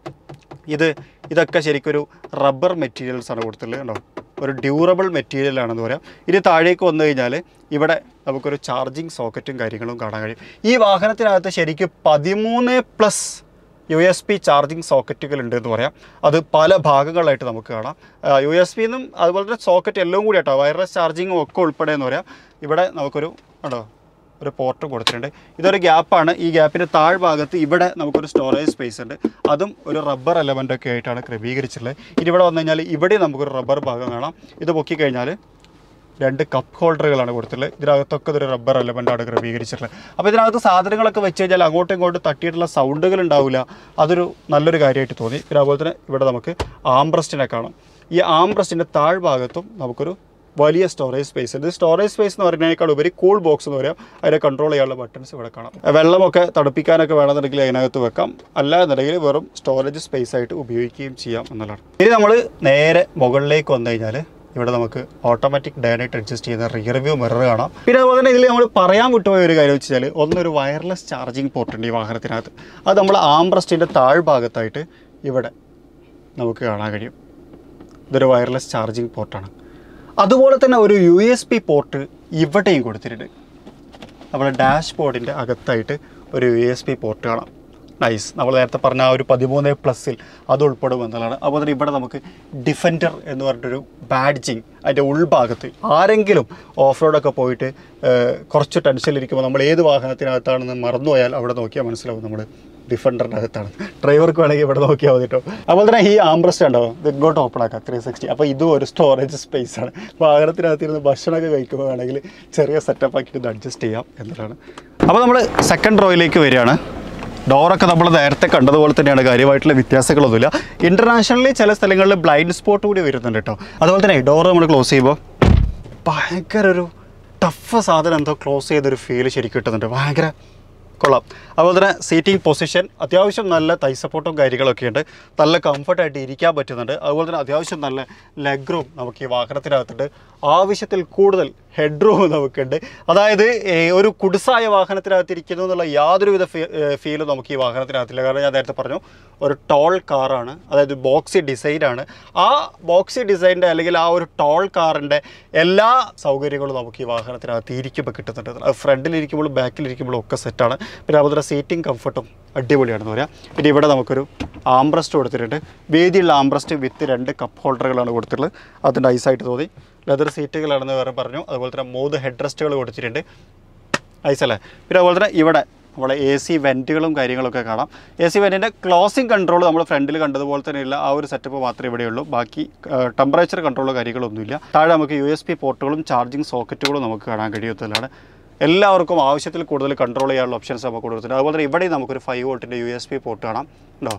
Speaker 1: ഇത് ഇതൊക്കെ ശരിക്കും ഒരു റബ്ബർ മെറ്റീരിയൽസ് ആണ് കൊടുത്തിട്ടുള്ളത് കണ്ടോ ഒരു ഡ്യൂറബിൾ മെറ്റീരിയൽ ആണെന്ന് പറയാം ഇനി താഴേക്ക് വന്നു കഴിഞ്ഞാൽ ഇവിടെ നമുക്കൊരു ചാർജിങ് സോക്കറ്റും കാര്യങ്ങളും കാണാൻ കഴിയും ഈ വാഹനത്തിനകത്ത് ശരിക്കും പതിമൂന്ന് plus U S B charging സോക്കറ്റുകൾ ഉണ്ട് എന്ന് പറയാം അത് പല ഭാഗങ്ങളായിട്ട് നമുക്ക് കാണാം യു എസ് പി എന്നും അതുപോലെ തന്നെ സോക്കറ്റ് എല്ലാം കൂടി കേട്ടോ വയർലെസ് ചാർജിങ്ങും ഒക്കെ ഉൾപ്പെടെ എന്ന് പറയാം ഇവിടെ നമുക്കൊരു കണ്ടോ ഒരു പോർട്ട് കൊടുത്തിട്ടുണ്ട് ഇതൊരു ഗ്യാപ്പാണ് ഈ ഗ്യാപ്പിൻ്റെ താഴ്ഭാഗത്ത് ഇവിടെ നമുക്കൊരു സ്റ്റോറേജ് സ്പേസ് ഉണ്ട് അതും ഒരു റബ്ബർ എലമെൻ്റ് ഒക്കെ ആയിട്ടാണ് ക്രമീകരിച്ചിട്ടുള്ളത് ഇനി ഇവിടെ വന്നു കഴിഞ്ഞാൽ ഇവിടെ നമുക്കൊരു റബ്ബർ ഭാഗം കാണാം ഇത് പൊക്കി കഴിഞ്ഞാൽ രണ്ട് കപ്പ് ഹോൾഡറുകളാണ് കൊടുത്തിട്ടുള്ളത് ഇതിനകത്തൊക്കെ ഇതൊരു റബ്ബർ എലമെൻ്റാണ് ക്രമീകരിച്ചിട്ടുള്ളത് അപ്പോൾ ഇതിനകത്ത് സാധനങ്ങളൊക്കെ വെച്ച് കഴിഞ്ഞാൽ അങ്ങോട്ടും ഇങ്ങോട്ടും തട്ടിയിട്ടുള്ള സൗണ്ടുകൾ ഉണ്ടാവില്ല അതൊരു നല്ലൊരു കാര്യമായിട്ട് തോന്നി പിന്നെ അതുപോലെ തന്നെ ഇവിടെ നമുക്ക് ആംബ്രസ്റ്റിനെ കാണാം ഈ ആംബ്രസ്റ്റിൻ്റെ താഴ്ഭാഗത്തും നമുക്കൊരു വലിയ സ്റ്റോറേജ് സ്പേസ് ഉണ്ട് സ്റ്റോറേജ് സ്പേസ് എന്ന് പറയുന്നതിനേക്കാൾ ഉപരി കൂൾ ബോക്സ് എന്ന് പറയാം അതിനെ കൺട്രോൾ ചെയ്യാനുള്ള ബട്ടൺസ് ഇവിടെ കാണാം വെള്ളമൊക്കെ തണുപ്പിക്കാനൊക്കെ വേണമെന്നുണ്ടെങ്കിൽ അതിനകത്ത് വെക്കാം അല്ല എന്നുണ്ടെങ്കിൽ വെറും സ്റ്റോറേജ് സ്പേസ് ആയിട്ട് ഉപയോഗിക്കുകയും ചെയ്യാം എന്നുള്ളതാണ് ഇനി നമ്മൾ നേരെ മുകളിലേക്ക് വന്നു കഴിഞ്ഞാൽ ഇവിടെ നമുക്ക് ഓട്ടോമാറ്റിക് ഡയറക്റ്റ് അഡ്ജസ്റ്റ് ചെയ്യുന്ന റിയർ വ്യൂ മിറർ കാണാം പിന്നെ അതുപോലെ തന്നെ ഇതിൽ നമ്മൾ പറയാൻ വിട്ടുപോയ ഒരു കാര്യം വെച്ചാൽ ഒന്നൊരു വയർലെസ് ചാർജിങ് പോർട്ട് ഉണ്ട് ഈ വാഹനത്തിനകത്ത് അത് നമ്മൾ ആംബ്രസ്റ്റിൻ്റെ താഴ്ഭാഗത്തായിട്ട് ഇവിടെ നമുക്ക് കാണാൻ കഴിയും ഇതൊരു വയർലെസ് ചാർജിങ് പോർട്ടാണ് അതുപോലെ തന്നെ ഒരു യു എസ് പി പോർട്ട് ഇവിടെയും കൊടുത്തിട്ടുണ്ട് നമ്മുടെ ഡാഷ് ബോർഡിൻ്റെ അകത്തായിട്ട് ഒരു യു എസ് പി പോർട്ട് കാണാം നൈസ് നമ്മൾ നേരത്തെ പറഞ്ഞ ആ ഒരു പതിമൂന്ന് പ്ലസ്സിൽ അത് ഉൾപ്പെടും എന്നുള്ളതാണ് അതുപോലെ തന്നെ ഇവിടെ നമുക്ക് ഡിഫൻഡർ എന്ന് പറഞ്ഞിട്ടൊരു ബാഡ്ജിങ് അതിൻ്റെ ഉൾഭാഗത്ത് ആരെങ്കിലും ഓഫ് റോഡൊക്കെ പോയിട്ട് ഏഹ്, കുറച്ച് ടെൻഷനിലിരിക്കുമ്പോൾ നമ്മൾ ഏത് വാഹനത്തിനകത്താണെന്ന് മറന്നുപോയാൽ അവിടെ നോക്കിയാൽ മനസ്സിലാവും നമ്മൾ ഡിഫൻഡറിൻ്റെ അകത്താണ് ഡ്രൈവർക്ക് വേണമെങ്കിൽ ഇവിടെ നോക്കിയാൽ മതി കേട്ടോ അതുപോലെ തന്നെ ഈ ആംബ്രസ്റ്റ് ഉണ്ടോ ഇത് ഇങ്ങോട്ട് ഓപ്പൺ ആക്കാം ത്രീ സിക്സ്റ്റി അപ്പോൾ ഇതും ഒരു സ്റ്റോറേജ് സ്പേസ് ആണ് വാഹനത്തിനകത്ത് ഇരുന്ന് ഭക്ഷണമൊക്കെ കഴിക്കുമ്പോൾ വേണമെങ്കിൽ ചെറിയ സെറ്റപ്പ് ആക്കിയിട്ട് ഇത് അഡ്ജസ്റ്റ് ചെയ്യാം എന്നതാണ് അപ്പോൾ നമ്മൾ സെക്കൻഡ് റോയിലേക്ക് വരികയാണ് ഡോറൊക്കെ നമ്മൾ നേരത്തെ കണ്ടതുപോലെ തന്നെയാണ് കാര്യമായിട്ടുള്ള വ്യത്യാസങ്ങളൊന്നുമില്ല ഇൻ്റർനാഷണലി ചില സ്ഥലങ്ങളിൽ ബ്ലൈൻഡ് സ്പോട്ട് കൂടി വരുന്നുണ്ട് കേട്ടോ അതുപോലെ തന്നെ ഡോറ് നമ്മൾ ക്ലോസ് ചെയ്യുമ്പോൾ ഭയങ്കര ഒരു ടഫ് സാധനം എന്തോ ക്ലോസ് ചെയ്തൊരു ഫീൽ ശരിക്കും കിട്ടുന്നുണ്ട് ഭയങ്കര കൊള്ളാം അതുപോലെ തന്നെ സീറ്റിംഗ് പൊസിഷൻ അത്യാവശ്യം നല്ല തൈ സപ്പോർട്ടും കാര്യങ്ങളൊക്കെ ഉണ്ട് നല്ല കംഫർട്ടായിട്ട് ഇരിക്കാൻ പറ്റുന്നുണ്ട് അതുപോലെ തന്നെ അത്യാവശ്യം നല്ല ലെഗ് റൂം നമുക്ക് ഈ വാഹനത്തിനകത്തുണ്ട് ആവശ്യത്തിൽ കൂടുതൽ ഹെഡ് റൂം നമുക്കുണ്ട് അതായത് ഏ, ഒരു കുടിസായ വാഹനത്തിനകത്ത് ഇരിക്കുന്നു എന്നുള്ള യാതൊരുവിധ ഫീലും നമുക്ക് ഈ വാഹനത്തിനകത്തില്ല കാരണം ഞാൻ നേരത്തെ പറഞ്ഞു ഒരു ടോൾ കാറാണ് അതായത് ബോക്സി ഡിസൈനാണ് ആ ബോക്സി ഡിസൈൻ്റെ അല്ലെങ്കിൽ ആ ഒരു ടോൾ കാറിൻ്റെ എല്ലാ സൗകര്യങ്ങളും നമുക്ക് ഈ വാഹനത്തിനകത്ത് ഇരിക്കുമ്പോൾ കിട്ടുന്നുണ്ട് അത് ഫ്രണ്ടിലിരിക്കുമ്പോഴും ബാക്കിലിരിക്കുമ്പോഴും ഒക്കെ സെറ്റാണ് പിന്നെ അതുപോലെ സീറ്റിംഗ് കംഫർട്ടും അടിപൊളിയാണെന്ന് പറയാം പിന്നെ ഇവിടെ നമുക്കൊരു ആംബ്രസ്റ്റ് കൊടുത്തിട്ടുണ്ട് വീതിയുള്ള ആംബ്രസ്റ്റ് വിത്ത് രണ്ട് കപ്പ് ഹോൾഡറുകളാണ് കൊടുത്തിട്ടുള്ളത് അത് നൈസായിട്ട് തോന്നി ലെതർ സീറ്റുകളാണെന്ന് വേറെ പറഞ്ഞു അതുപോലെ തന്നെ മൂന്ന് ഹെഡ് റെസ്റ്റുകൾ കൊടുത്തിട്ടുണ്ട് നൈസല്ലേ പിന്നെ അതുപോലെ തന്നെ ഇവിടെ നമ്മളെ എ സി വെൻറ്റുകളും കാര്യങ്ങളൊക്കെ കാണാം എ സി വെൻറ്റിൻ്റെ ക്ലോസിംഗ് കൺട്രോൾ നമ്മൾ ഫ്രണ്ടിൽ കണ്ടതുപോലെ തന്നെയുള്ള ആ ഒരു സെറ്റപ്പ് മാത്രമേ ഇവിടെയുള്ളൂ ബാക്കി ടെമ്പറേച്ചർ കൺട്രോളോ കാര്യങ്ങളൊന്നുമില്ല താഴെ നമുക്ക് യു എസ് പി പോർട്ടുകളും ചാർജിങ് സോക്കറ്റുകളും നമുക്ക് കാണാൻ കഴിയത്തുള്ളതാണ് എല്ലാവർക്കും ആവശ്യത്തിൽ കൂടുതൽ കൺട്രോൾ ചെയ്യാനുള്ള ഓപ്ഷൻസ് നമുക്ക് കൊടുത്തിട്ടുണ്ട് അതുപോലെ തന്നെ ഇവിടെ നമുക്കൊരു ഫൈവ് വോൾട്ടിൻ്റെ യു എസ് പി പോർട്ട് കാണാം ഉണ്ടോ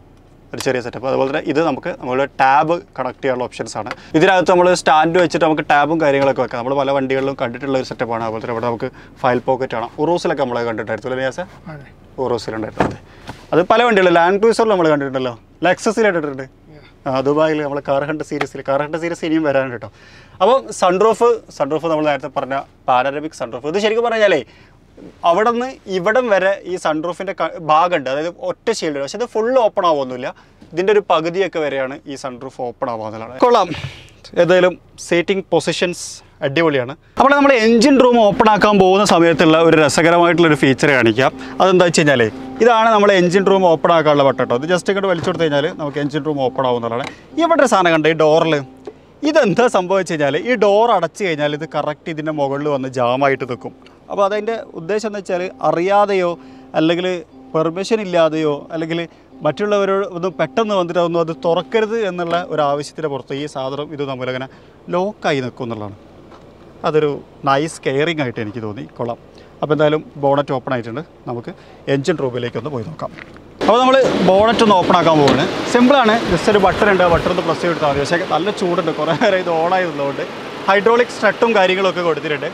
Speaker 1: ഒരു ചെറിയ സെറ്റപ്പ് അതുപോലെ തന്നെ ഇത് നമുക്ക് നമ്മുടെ ടാബ് കണക്ട് ചെയ്യാനുള്ള ഓപ്ഷൻസ് ആണ് ഇതിനകത്ത് നമ്മൾ സ്റ്റാൻഡ് വെച്ചിട്ട് നമുക്ക് ടാബും കാര്യങ്ങളൊക്കെ വെക്കാം നമ്മൾ പല വണ്ടികളിലും കണ്ടിട്ടുള്ള ഒരു സെറ്റപ്പാണ് അതുപോലെ തന്നെ ഇവിടെ നമുക്ക് ഫയൽ പോക്കറ്റ് ആണ് ഉറൂസിലൊക്കെ നമ്മൾ കണ്ടിട്ടായിരുന്നു അല്ലേ നിയാസെ ഉറൂസിലുണ്ടായിരുന്നു അതെ അത് പല വണ്ടികളും ലാൻഡ് ക്രൂസറിൽ നമ്മൾ കണ്ടിട്ടുണ്ടല്ലോ ലെക്സസിൽ കണ്ടിട്ടുണ്ട് ആ ദുബായിൽ നമ്മൾ കാർ ഹണ്ട് സീരീസിൽ കാർ ഹണ്ട് സീരീസ് ഇനിയും വരാനുണ്ട് കേട്ടോ അപ്പോൾ സൺറൂഫ് സൺറൂഫ് നമ്മൾ നേരത്തെ പറഞ്ഞ പാനറമിക് സൺറൂഫ് ഇത് ശരിക്കും പറഞ്ഞാലേ അവിടെ നിന്ന് ഇവിടം വരെ ഈ സൺറൂഫിൻ്റെ ഭാഗമുണ്ട് അതായത് ഒറ്റ ഷീൽഡ് പക്ഷേ ഇത് ഫുൾ ഓപ്പൺ ആവുമൊന്നുമില്ല ഇതിൻ്റെ ഒരു പകുതിയൊക്കെ വരെയാണ് ഈ സൺറൂഫ് ഓപ്പൺ ആവാന്നുള്ളതാണ് കൊള്ളാം ഏതായാലും സീറ്റിംഗ് പൊസിഷൻസ് അടിപൊളിയാണ് അപ്പോൾ നമ്മൾ എൻജിൻ റൂം ഓപ്പൺ ആക്കാൻ പോകുന്ന സമയത്തുള്ള ഒരു രസകരമായിട്ടുള്ള ഒരു ഫീച്ചർ കാണിക്കാം അതെന്താ വെച്ച് കഴിഞ്ഞാൽ ഇതാണ് നമ്മൾ എൻജിൻ റൂം ഓപ്പൺ ആക്കാനുള്ള ബട്ടൺ കേട്ടോ ഇത് ജസ്റ്റ് ഇങ്ങോട്ട് വലിച്ചു കൊടുത്തു കഴിഞ്ഞാൽ നമുക്ക് എൻജിൻ റൂം ഓപ്പൺ ആവുന്നതാണ് ഇവിടെ ഒരു സാധനം കണ്ട് ഈ ഡോറിൽ ഇതെന്താ സംഭവിച്ചു കഴിഞ്ഞാൽ ഈ ഡോർ അടച്ചു കഴിഞ്ഞാൽ ഇത് കറക്റ്റ് ഇതിൻ്റെ മുകളിൽ വന്ന് ജാമായിട്ട് നിൽക്കും അപ്പോൾ അതിൻ്റെ ഉദ്ദേശം എന്ന് വെച്ചാൽ അറിയാതെയോ അല്ലെങ്കിൽ പെർമിഷൻ ഇല്ലാതെയോ അല്ലെങ്കിൽ മറ്റുള്ളവരോട് ഒന്നും പെട്ടെന്ന് വന്നിട്ട് അതൊന്നും അത് തുറക്കരുത് എന്നുള്ള ഒരു ആവശ്യത്തിൻ്റെ പുറത്ത് ഈ സാധനം ഇത് തമ്മിലങ്ങനെ ലോക്കായി നിൽക്കും എന്നുള്ളതാണ് അതൊരു നൈസ് കെയറിങ് ആയിട്ട് എനിക്ക് തോന്നി കൊള്ളാം അപ്പോൾ എന്തായാലും ബോണറ്റ് ഓപ്പൺ ആയിട്ടുണ്ട് നമുക്ക് എൻജിൻ റൂമിലേക്ക് ഒന്ന് പോയി നോക്കാം അപ്പോൾ നമ്മൾ ബോണറ്റ് ഒന്ന് ഓപ്പൺ ആക്കാൻ പോവാണ് സിമ്പിളാണ് ജസ്റ്റ് ഒരു ബട്ടൺ ഉണ്ട് ആ ബട്ടൺ ഒന്ന് പ്രസ് ചെയ്തെടുത്താൽ മതി പക്ഷേ നല്ല ചൂടുണ്ട് കുറേ നേരം ഇത് ഓൺ ആയതുകൊണ്ട് ഹൈഡ്രോളിക് സ്ട്രട്ടും കാര്യങ്ങളൊക്കെ കൊടുത്തിട്ടുണ്ട്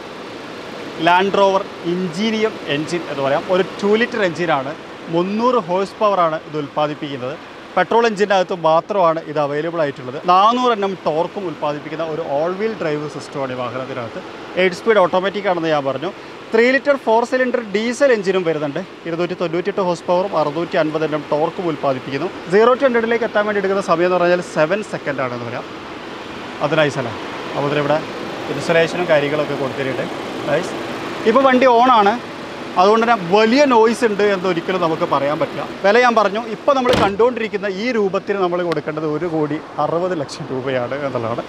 Speaker 1: ലാൻഡ് റോവർ ഇഞ്ചീനിയം എൻജിൻ എന്ന് പറയാം ഒരു ടു ലിറ്റർ എൻജിനാണ് മുന്നൂറ് ഹോഴ്സ് പവറാണ് ഇത് ഉൽപ്പാദിപ്പിക്കുന്നത് പെട്രോൾ എഞ്ചിനകത്ത് മാത്രമാണ് ഇത് അവൈലബിൾ ആയിട്ടുള്ളത് നാനൂറ് എണ്ണം ടോർക്കും ഉൽപ്പാദിപ്പിക്കുന്ന ഒരു ഓൾ വീൽ ഡ്രൈവ് സിസ്റ്റമാണ് ഈ വാഹനത്തിനകത്ത് എയ്റ്റ് സ്പീഡ് ഓട്ടോമാറ്റിക് ആണെന്ന് ഞാൻ പറഞ്ഞു three litre four cylinder diesel എഞ്ചിനും വരുന്നുണ്ട് ഇരുന്നൂറ്റി തൊണ്ണൂറ്റെട്ട് ഹോഴ്സ് പവറും അറുന്നൂറ്റി അൻപത് എണ്ണം ടോർക്കും ഉൽപ്പാദിപ്പിക്കുന്നു സീറോ ടു ഹൺഡ്രഡിലേക്ക് എത്താൻ വേണ്ടി എടുക്കുന്ന സമയം എന്ന് പറഞ്ഞാൽ സെവൻ സെക്കൻഡ് ആണെന്ന് പറയാം അത് നൈസല്ല അപ്പോൾ ഇവിടെ ഇൻസ്റ്റലേഷനും കാര്യങ്ങളൊക്കെ കൊടുത്തിട്ടുണ്ട് നൈസ് ഇപ്പോൾ വണ്ടി ഓണാണ് അതുകൊണ്ട് തന്നെ വലിയ നോയ്സ് ഉണ്ട് എന്ന് ഒരിക്കലും നമുക്ക് പറയാൻ പറ്റില്ല വില ഞാൻ പറഞ്ഞു ഇപ്പോൾ നമ്മൾ കണ്ടുകൊണ്ടിരിക്കുന്ന ഈ രൂപത്തിന് നമ്മൾ കൊടുക്കേണ്ടത് ഒരു കോടി അറുപത് ലക്ഷം രൂപയാണ് എന്നുള്ളതാണ്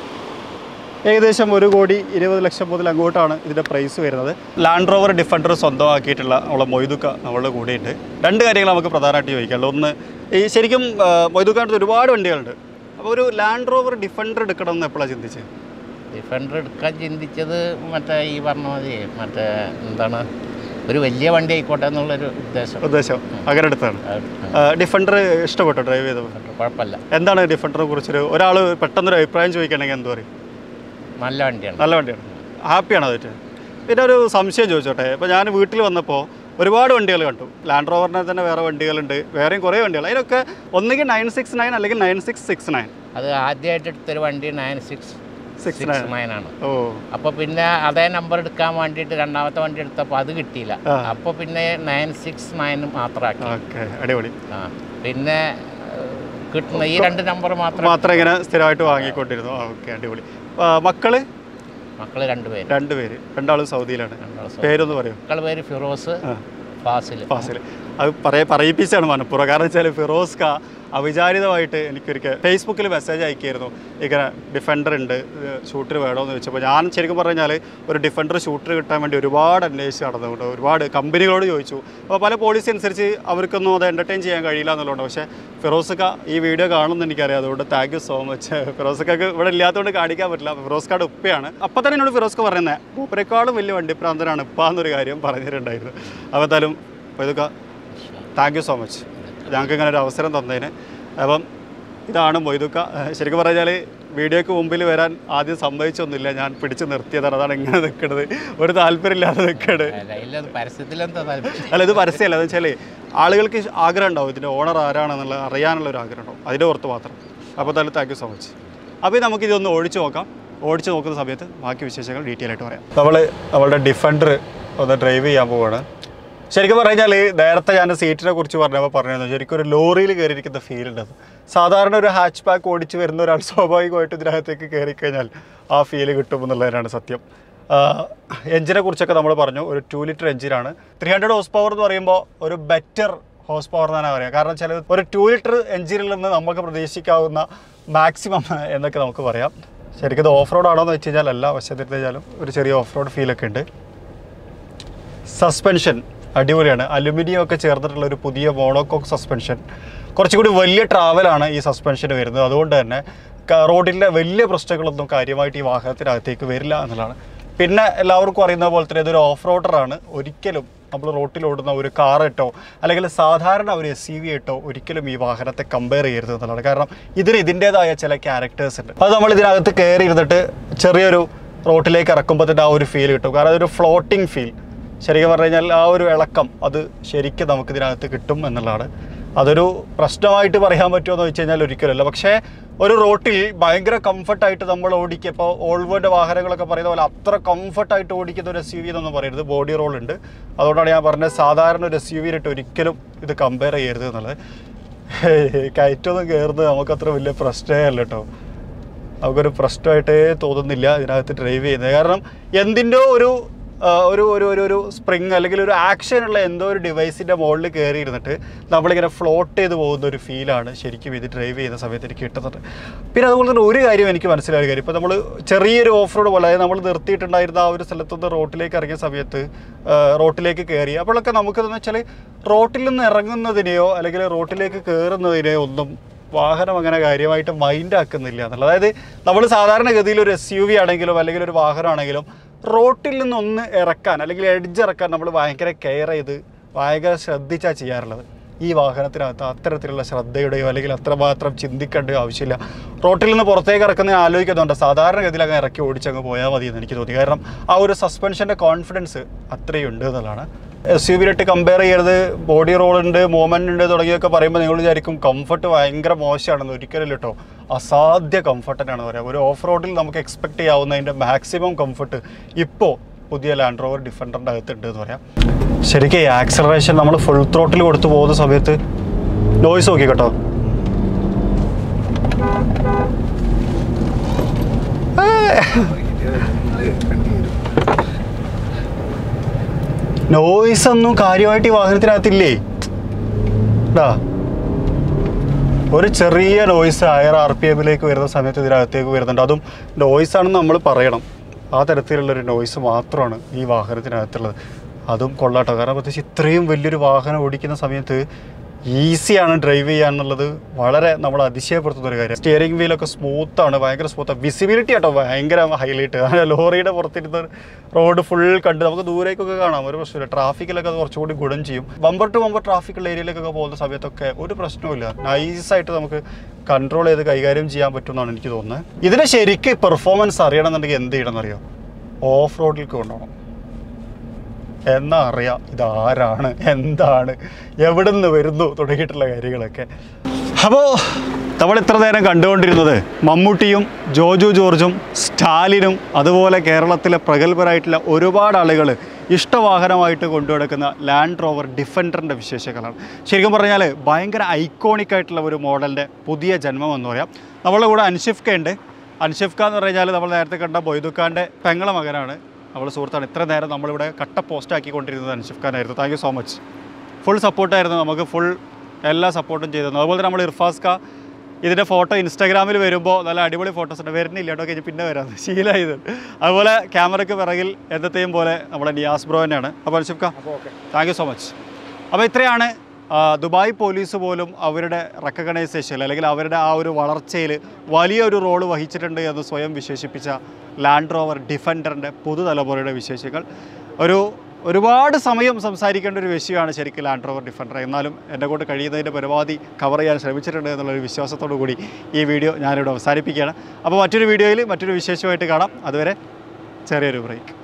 Speaker 1: ഏകദേശം ഒരു കോടി ഇരുപത് ലക്ഷം മുതൽ അങ്ങോട്ടാണ് ഇതിൻ്റെ പ്രൈസ് വരുന്നത് ലാൻഡ് റോവർ ഡിഫൻഡർ സ്വന്തമാക്കിയിട്ടുള്ള നമ്മളെ മൊയ്തുക്ക നമ്മളുടെ കൂടെയുണ്ട് രണ്ട് കാര്യങ്ങൾ നമുക്ക് പ്രധാനമായിട്ട് ചോദിക്കാനുള്ളൂ ഒന്ന് ഈ ശരിക്കും ആ, മൊയ്തുക്കാനത്ത് ഒരുപാട് വണ്ടികളുണ്ട് അപ്പോൾ ഒരു ലാൻഡ് റോവർ ഡിഫൻഡർ എടുക്കണം എന്ന് എപ്പോഴാണ് ചിന്തിച്ചത്
Speaker 4: ഡിഫൻഡർ എടുക്കാൻ ചിന്തിച്ചത് മറ്റേ ഈ പറഞ്ഞ മതി മറ്റേ എന്താണ് ഒരു വലിയ വണ്ടി ആയിക്കോട്ടെ എന്നുള്ളൊരു ഉദ്ദേശം
Speaker 1: ഉദ്ദേശം അങ്ങനെ എടുത്താണ്
Speaker 4: അത്
Speaker 1: ഡിഫൻഡർ ഇഷ്ടപ്പെട്ടോ ഡ്രൈവ് ചെയ്തപ്പോൾ
Speaker 4: കുഴപ്പമില്ല
Speaker 1: എന്താണ് ഡിഫൻഡറിനെ കുറിച്ചൊരു ഒരാൾ പെട്ടെന്നൊരു അഭിപ്രായം ചോദിക്കുകയാണെങ്കിൽ എന്ത് പറയും
Speaker 4: നല്ല വണ്ടിയാണ്
Speaker 1: നല്ല വണ്ടിയാണ് ഹാപ്പിയാണ് അതിട്ട് പിന്നെ ഒരു സംശയം ചോദിച്ചോട്ടെ ഇപ്പോൾ ഞാൻ വീട്ടിൽ വന്നപ്പോൾ ഒരുപാട് വണ്ടികൾ കണ്ടു ലാൻഡ് റോവറിനെ തന്നെ വേറെ വണ്ടികളുണ്ട് വേറെയും കുറേ വണ്ടികൾ അതിനൊക്കെ ഒന്നുകിൽ നയൻ സിക്സ് നയൻ അല്ലെങ്കിൽ നയൻ സിക്സ് സിക്സ് നയൻ
Speaker 4: അത് ആദ്യമായിട്ട് എടുത്തൊരു വണ്ടി nine six
Speaker 1: six
Speaker 4: six
Speaker 1: nine
Speaker 4: nine ആണ്
Speaker 1: ഓ
Speaker 4: അപ്പോൾ പിന്നെ അതേ നമ്പർ എടുക്കാൻ വേണ്ടിയിട്ട് രണ്ടാമത്തെ വണ്ടി എടുത്തപ്പോൾ അത് കിട്ടിയില്ല
Speaker 1: ആ.
Speaker 4: അപ്പോൾ പിന്നെ നയൻ സിക്സ് നയൻ മാത്രമാക്കി
Speaker 1: ഓക്കെ അടിപൊളി
Speaker 4: ആ പിന്നെ ഏഹ്, കിട്ടുന്ന ഈ രണ്ട് നമ്പർ മാത്രം
Speaker 1: മാത്രം ഇങ്ങനെ സ്ഥിരമായിട്ട് വാങ്ങിക്കൊണ്ടിരുന്നു ഓക്കെ അടിപൊളി ആ, മക്കള്
Speaker 4: മക്കൾ രണ്ടുപേര്
Speaker 1: രണ്ടുപേര് രണ്ടാളും സൗദിയിലാണ്
Speaker 4: രണ്ടാളും സൗ-
Speaker 1: പേരൊന്ന് പറയും
Speaker 4: മക്കളുടെ പേര് ഫിറോസ്
Speaker 1: ആ.
Speaker 4: ഫാസിൽ
Speaker 1: ഫാസിൽ അത് പറയ പറയിപ്പിച്ചാണ് മനപ്പുറം കാരണം വെച്ചാൽ ഫിറോസ് ക അവിചാരിതമായിട്ട് എനിക്കൊരിക്കൽ ഫേസ്ബുക്കിൽ മെസ്സേജ് അയക്കിയിരുന്നു ഇങ്ങനെ ഡിഫൻഡർ ഉണ്ട് ഷൂട്ടർ വേണമെന്ന് ചോദിച്ചപ്പോൾ ഞാൻ ശരിക്കും പറഞ്ഞാൽ ഒരു ഡിഫൻഡർ ഷൂട്ടർ കിട്ടാൻ വേണ്ടി ഒരുപാട് അന്വേഷിച്ച് നടന്നുകൊണ്ട് ഒരുപാട് കമ്പനികളോട് ചോദിച്ചു അപ്പോൾ പല പോളിസി അനുസരിച്ച് അവർക്കൊന്നും അത് എൻ്റർടൈൻ ചെയ്യാൻ കഴിയില്ല എന്നുള്ളതുകൊണ്ട് പക്ഷേ ഫിറോസ്ക്ക ഈ വീഡിയോ കാണുമെന്ന് എനിക്കറിയാം അതുകൊണ്ട് താങ്ക് യു സോ മച്ച് ഫിറോസ്ക്കക്ക് ഇവിടെ ഇല്ലാത്തതുകൊണ്ട് കാണിക്കാൻ പറ്റില്ല ഫിറോസ്ക്കാട് ഉപ്പയാണ് അപ്പം തന്നെ എന്നോട് ഫിറോസ്ക്ക് പറയുന്നത് മൂപ്പരെക്കാളും വലിയ വണ്ടിപ്രാന്തനാണ് ഉപ്പ എന്നൊരു കാര്യം പറഞ്ഞിട്ടുണ്ടായിരുന്നു അപ്പോൾ എന്തായാലും അപ്പോൾ ഇതൊക്കെ താങ്ക് യു സോ മച്ച് ഞങ്ങൾക്ക് ഇങ്ങനെ ഒരു അവസരം തന്നതിന് അപ്പം ഇതാണ് മൊയ്തുക്ക ഏഹ് ശരിക്കും പറഞ്ഞാൽ വീഡിയോക്ക് മുമ്പിൽ വരാൻ ആദ്യം സമ്മതിച്ചൊന്നുമില്ല ഞാൻ പിടിച്ച് നിർത്തിയതാണ് അതാണ് ഇങ്ങനെ നിൽക്കുന്നത് ഒരു താല്പര്യമില്ലാതെ നിൽക്കണത്
Speaker 4: അതിലത് പരസ്യത്തിലെന്താ താല്പര്യം
Speaker 1: അല്ല ഇത് പരസ്യമല്ല എന്ന് വെച്ചാൽ ആളുകൾക്ക് ഇഷ്- ആഗ്രഹം ഉണ്ടാവും ഇതിൻ്റെ ഓണർ ആരാണെന്നുള്ള അറിയാനുള്ള ഒരു ആഗ്രഹം ഉണ്ടാവും അതിൻ്റെ പുറത്ത് മാത്രം അപ്പോൾ എന്തായാലും താങ്ക് യു സോ മച്ച് അപ്പോൾ നമുക്ക് ഇതൊന്ന് ഓടിച്ച് നോക്കാം ഓടിച്ച് നോക്കുന്ന സമയത്ത് ബാക്കി വിശേഷങ്ങൾ ഡീറ്റെയിൽ ആയിട്ട് പറയാം നമ്മൾ നമ്മളുടെ ഡിഫൻഡർ ഒന്ന് ഡ്രൈവ് ചെയ്യാൻ പോവാണ് ശരിക്കും പറഞ്ഞാൽ നേരത്തെ ഞാൻ സീറ്റിനെ കുറിച്ച് പറഞ്ഞപ്പോൾ പറഞ്ഞിരുന്നു ശരിക്കും ഒരു ലോറിയിൽ കയറിയിരിക്കുന്ന ഫീൽ ഉണ്ട് അത്. സാധാരണ ഒരു ഹാച്ച് ബാക്ക് ഓടിച്ച് വരുന്ന ഒരാൾ സ്വാഭാവികമായിട്ടും ഇതിനകത്തേക്ക് കയറി കഴിഞ്ഞാൽ ആ ഫീല് കിട്ടുമെന്നുള്ളതിനാണ് സത്യം എഞ്ചിനെ കുറിച്ചൊക്കെ നമ്മൾ പറഞ്ഞു ഒരു ടു ലിറ്റർ എഞ്ചിനാണ് ത്രീ ഹൺഡ്രഡ് ഹോസ് പവർ എന്ന് പറയുമ്പോൾ ഒരു ബെറ്റർ ഹോസ് പവർ എന്നാണ് പറയുക കാരണം വെച്ചാൽ ഒരു ടു ലിറ്റർ എഞ്ചിനിൽ നിന്ന് നമുക്ക് പ്രതീക്ഷിക്കാവുന്ന മാക്സിമം എന്നൊക്കെ നമുക്ക് പറയാം ശരിക്കും ഇത് ഓഫ് റോഡ് ആണോ എന്ന് വെച്ച് കഴിഞ്ഞാൽ എല്ലാ വശത്തിരുന്നാലും ഒരു ചെറിയ ഓഫ് റോഡ് ഫീലൊക്കെ ഉണ്ട് സസ്പെൻഷൻ അടിപൊളിയാണ് അലുമിനിയം ഒക്കെ ചേർന്നിട്ടുള്ള ഒരു പുതിയ മോണോകോക്ക് സസ്പെൻഷൻ കുറച്ചുകൂടി വലിയ ട്രാവലാണ് ഈ സസ്പെൻഷന് വരുന്നത് അതുകൊണ്ട് തന്നെ ക- റോഡിലെ വലിയ പ്രശ്നങ്ങളൊന്നും കാര്യമായിട്ട് ഈ വാഹനത്തിനകത്തേക്ക് വരില്ല എന്നുള്ളതാണ് പിന്നെ എല്ലാവർക്കും അറിയുന്ന പോലെ തന്നെ ഇതൊരു ഓഫ് റോഡറാണ് ഒരിക്കലും നമ്മൾ റോട്ടിൽ ഓടുന്ന ഒരു കാർ ഇട്ടോ അല്ലെങ്കിൽ സാധാരണ ഒരു എസ് സി വി ഇട്ടോ ഒരിക്കലും ഈ വാഹനത്തെ കമ്പയർ ചെയ്യരുത് എന്നുള്ളതാണ് കാരണം ഇതിന് ഇതിൻ്റേതായ ചില ക്യാരക്ടേഴ്സ് ഉണ്ട് അത് നമ്മൾ ഇതിനകത്ത് കയറി ഇരുന്നിട്ട് ചെറിയൊരു റോട്ടിലേക്ക് ഇറക്കുമ്പോൾ തന്നെ ആ ഒരു ഫീൽ കിട്ടും കാരണം അതൊരു ഫ്ലോട്ടിംഗ് ഫീൽ ശരിക്കും പറഞ്ഞു കഴിഞ്ഞാൽ ആ ഒരു ഇളക്കം അത് ശരിക്കും നമുക്ക് ഇതിനകത്ത് കിട്ടും എന്നുള്ളതാണ് അതൊരു പ്രശ്നമായിട്ട് പറയാൻ പറ്റുമോ എന്ന് വെച്ച് കഴിഞ്ഞാൽ ഒരിക്കലല്ല പക്ഷേ ഒരു റോട്ടിൽ ഭയങ്കര കംഫർട്ടായിട്ട് നമ്മൾ ഓടിക്കുക ഇപ്പോൾ ഓൾവോൻ്റെ വാഹനങ്ങളൊക്കെ പറയുന്ന പോലെ അത്ര കംഫർട്ടായിട്ട് ഓടിക്കുന്ന ഒരു എസ് യു വി എന്നൊന്നും പറയരുത് ബോഡി റോൾ ഉണ്ട് അതുകൊണ്ടാണ് ഞാൻ പറഞ്ഞത് സാധാരണ ഒരു എസ് യു വിയിലിട്ട് ഒരിക്കലും ഇത് കമ്പയർ ചെയ്യരുത് എന്നുള്ളത് കയറ്റൊന്നും കയറുന്നത് നമുക്കത്ര വലിയ പ്രശ്നമേ അല്ല കേട്ടോ നമുക്കൊരു പ്രശ്നമായിട്ടേ തോന്നുന്നില്ല ഇതിനകത്ത് ഡ്രൈവ് ചെയ്യുന്നത് കാരണം എന്തിൻ്റെയോ ഒരു ആ, ഒരു ഒരു ഒരു ഒരു സ്പ്രിങ് അല്ലെങ്കിൽ ഒരു ആക്ഷനുള്ള എന്തോ ഒരു ഡിവൈസിൻ്റെ മുകളിൽ കയറി ഇരുന്നിട്ട് നമ്മളിങ്ങനെ ഫ്ലോട്ട് ചെയ്ത് പോകുന്ന ഒരു ഫീലാണ് ശരിക്കും ഇത് ഡ്രൈവ് ചെയ്യുന്ന സമയത്ത് എനിക്ക് കിട്ടുന്നത് പിന്നെ അതുപോലെ തന്നെ ഒരു കാര്യം എനിക്ക് മനസ്സിലായ കാര്യം ഇപ്പോൾ നമ്മൾ ചെറിയൊരു ഓഫ് റോഡ് പോലെ അതായത് നമ്മൾ നിർത്തിയിട്ടുണ്ടായിരുന്ന ആ ഒരു സ്ഥലത്തുനിന്ന് റോട്ടിലേക്ക് ഇറങ്ങിയ സമയത്ത് ആ, റോട്ടിലേക്ക് കയറി അപ്പോഴൊക്കെ നമുക്കെന്ന് വെച്ചാൽ റോട്ടിൽ നിന്ന് ഇറങ്ങുന്നതിനെയോ അല്ലെങ്കിൽ റോട്ടിലേക്ക് കയറുന്നതിനെയോ ഒന്നും വാഹനം അങ്ങനെ കാര്യമായിട്ട് മൈൻഡ് ആക്കുന്നില്ല എന്നുള്ളത് അതായത് നമ്മൾ സാധാരണഗതിയിൽ ഒരു എസ് യു വി ആണെങ്കിലും അല്ലെങ്കിൽ ഒരു വാഹനമാണെങ്കിലും റോട്ടിൽ നിന്നൊന്ന് ഇറക്കാൻ അല്ലെങ്കിൽ എഡ്ജ് ഇറക്കാൻ നമ്മൾ ഭയങ്കര കെയർ ചെയ്ത് ഭയങ്കര ശ്രദ്ധിച്ചാണ് ചെയ്യാറുള്ളത് ഈ വാഹനത്തിനകത്ത് അത്തരത്തിലുള്ള ശ്രദ്ധയുടെയോ അല്ലെങ്കിൽ അത്രമാത്രം ചിന്തിക്കേണ്ടയോ ആവശ്യമില്ല റോട്ടിൽ നിന്ന് പുറത്തേക്ക് ഇറക്കുന്ന ആലോചിക്കുന്നുണ്ട് സാധാരണഗതിയിൽ അങ്ങ് ഇറക്കി ഓടിച്ചങ്ങ് പോയാൽ മതി എന്ന് എനിക്ക് തോന്നി കാരണം ആ ഒരു സസ്പെൻഷൻ്റെ കോൺഫിഡൻസ് അത്രയും ഉണ്ട് എന്നുള്ളതാണ് എസ് യു വിയിലിട്ട് കമ്പയർ ചെയ്യരുത് ബോഡി റോൾ ഉണ്ട് മൂവ്മെൻ്റ് ഉണ്ട് തുടങ്ങിയൊക്കെ പറയുമ്പോൾ നിങ്ങൾ വിചാരിക്കും കംഫർട്ട് ഭയങ്കര മോശമാണെന്ന് ഒരിക്കലും കേട്ടോ അസാധ്യ കംഫർട്ട് തന്നെയാണ് പറയാം ഒരു ഓഫ് റോഡിൽ നമുക്ക് എക്സ്പെക്ട് ചെയ്യാവുന്നതിൻ്റെ മാക്സിമം കംഫർട്ട് ഇപ്പോൾ പുതിയ ലാൻഡ് റോവർ ഡിഫൻഡറിൻ്റെ അകത്തുണ്ട് എന്ന് പറയാം ശരിക്കും ആക്സലറേഷൻ നമ്മൾ ഫുൾ ത്രോട്ടിൽ കൊടുത്തു പോകുന്ന സമയത്ത് നോയ്സ് നോക്കി കേട്ടോ നോയ്സ് ഒന്നും കാര്യമായിട്ട് ഈ വാഹനത്തിനകത്തില്ലേ ടാ ഒരു ചെറിയ നോയ്സ് ഹയർ ആർ പി എമ്മിലേക്ക് വരുന്ന സമയത്ത് ഇതിനകത്തേക്ക് വരുന്നുണ്ട് അതും നോയ്സ് ആണെന്ന് നമ്മൾ പറയണം ആ തരത്തിലുള്ളൊരു നോയ്സ് മാത്രമാണ് ഈ വാഹനത്തിനകത്തുള്ളത് അതും കൊള്ളാട്ടോ കാരണം പ്രത്യേകിച്ച് ഇത്രയും വലിയൊരു വാഹനം ഓടിക്കുന്ന സമയത്ത് ഈസിയാണ് ഡ്രൈവ് ചെയ്യാന്നുള്ളത് വളരെ നമ്മൾ അതിശയപ്പെടുത്തുന്ന ഒരു കാര്യം സ്റ്റിയറിംഗ് വീലൊക്കെ സ്മൂത്താണ് ഭയങ്കര സ്മൂത്താണ് വിസിബിലിറ്റി ആട്ടോ ഭയങ്കര ഹൈലൈറ്റ് ലോറിയുടെ പുറത്തിരുന്ന് റോഡ് ഫുൾ കണ്ട് നമുക്ക് ദൂരേക്കൊക്കെ കാണാം ഒരു പ്രശ്നമില്ല ട്രാഫിക്കിലൊക്കെ അത് കുറച്ചുകൂടി ഗുണം ചെയ്യും ബമ്പർ ടു ബമ്പർ ട്രാഫിക്കുള്ള ഏരിയയിലേക്കൊക്കെ പോകുന്ന സമയത്തൊക്കെ ഒരു പ്രശ്നവുമില്ല നൈസായിട്ട് നമുക്ക് കൺട്രോൾ ചെയ്ത് കൈകാര്യം ചെയ്യാൻ പറ്റുമെന്നാണ് എനിക്ക് തോന്നുന്നത് ഇതിന് ശരിക്ക് പെർഫോമൻസ് അറിയണമെന്നുണ്ടെങ്കിൽ എന്ത് ചെയ്യണം എന്നറിയോ ഓഫ് റോഡിലേക്ക് കൊണ്ടുപോകണം എന്നാ അറിയാം ഇതാരാണ് എന്താണ് എവിടെ നിന്ന് വരുന്നു തുടങ്ങിയിട്ടുള്ള കാര്യങ്ങളൊക്കെ അപ്പോൾ നമ്മൾ ഇത്ര നേരം കണ്ടുകൊണ്ടിരുന്നത് മമ്മൂട്ടിയും ജോജു ജോർജും സ്റ്റാലിനും അതുപോലെ കേരളത്തിലെ പ്രഗത്ഭരായിട്ടുള്ള ഒരുപാട് ആളുകൾ ഇഷ്ടവാഹനമായിട്ട് കൊണ്ടുനടക്കുന്ന ലാൻഡ് റോവർ ഡിഫൻഡറിൻ്റെ വിശേഷങ്ങളാണ് ശരിക്കും പറഞ്ഞാൽ ഭയങ്കര ഐക്കോണിക് ആയിട്ടുള്ള ഒരു മോഡലിൻ്റെ പുതിയ ജന്മം എന്ന് പറയാം നമ്മളുടെ കൂടെ അൻഷിഫ്ക ഉണ്ട് അൻഷിഫ്ക എന്ന് പറഞ്ഞാൽ നമ്മൾ നേരത്തെ കണ്ട ബൊയ്തുഖാൻ്റെ പെങ്ങളെ മകനാണ് അവൾ സുഹൃത്താണ് ഇത്ര നേരം നമ്മളിവിടെ കട്ട പോസ്റ്റ് ആക്കിക്കൊണ്ടിരുന്നത് അൻഷിഫ് ഖാനായിരുന്നു thank you so much full സപ്പോർട്ടായിരുന്നു നമുക്ക് ഫുൾ എല്ലാ സപ്പോർട്ടും ചെയ്തിരുന്നു അതുപോലെ തന്നെ നമ്മൾ ഇർഫാസ്ക ഇതിൻ്റെ ഫോട്ടോ ഇൻസ്റ്റാഗ്രാമിൽ വരുമ്പോൾ നല്ല അടിപൊളി ഫോട്ടോസ് ഉണ്ട് വരുന്നില്ല കേട്ടോ കഴിഞ്ഞ് പിന്നെ വരാം ശീലമായത് അതുപോലെ ക്യാമറയ്ക്ക് പിറകിൽ എന്നത്തെയും പോലെ നമ്മുടെ നിയാസ് ബ്രോ തന്നെയാണ് അപ്പോൾ അൻഷിഫ് ഖാ താങ്ക് യു സോ മച്ച് അപ്പോൾ ഇത്രയാണ് ആ, ദുബായ് പോലീസ് പോലും അവരുടെ റെക്കഗ്നൈസേഷൻ അല്ലെങ്കിൽ അവരുടെ ആ ഒരു വളർച്ചയിൽ വലിയൊരു റോള് വഹിച്ചിട്ടുണ്ട് എന്ന് സ്വയം വിശേഷിപ്പിച്ച ലാൻഡ് റോവർ ഡിഫൻഡറിൻ്റെ പുതുതലമുറയുടെ വിശേഷങ്ങൾ ഒരു ഒരുപാട് സമയം സംസാരിക്കേണ്ട ഒരു വിഷയമാണ് ശരിക്കും ലാൻഡ് റോവർ ഡിഫൻഡർ എന്നാലും എൻ്റെ കൊണ്ട് കഴിയുന്നതിൻ്റെ പരമാവധി കവർ ചെയ്യാൻ ശ്രമിച്ചിട്ടുണ്ട് എന്നുള്ളൊരു വിശ്വാസത്തോടു കൂടി ഈ വീഡിയോ ഞാനിവിടെ അവസാനിപ്പിക്കുകയാണ് അപ്പോൾ മറ്റൊരു വീഡിയോയിൽ മറ്റൊരു വിശേഷമായിട്ട് കാണാം അതുവരെ ചെറിയൊരു ബ്രേക്ക്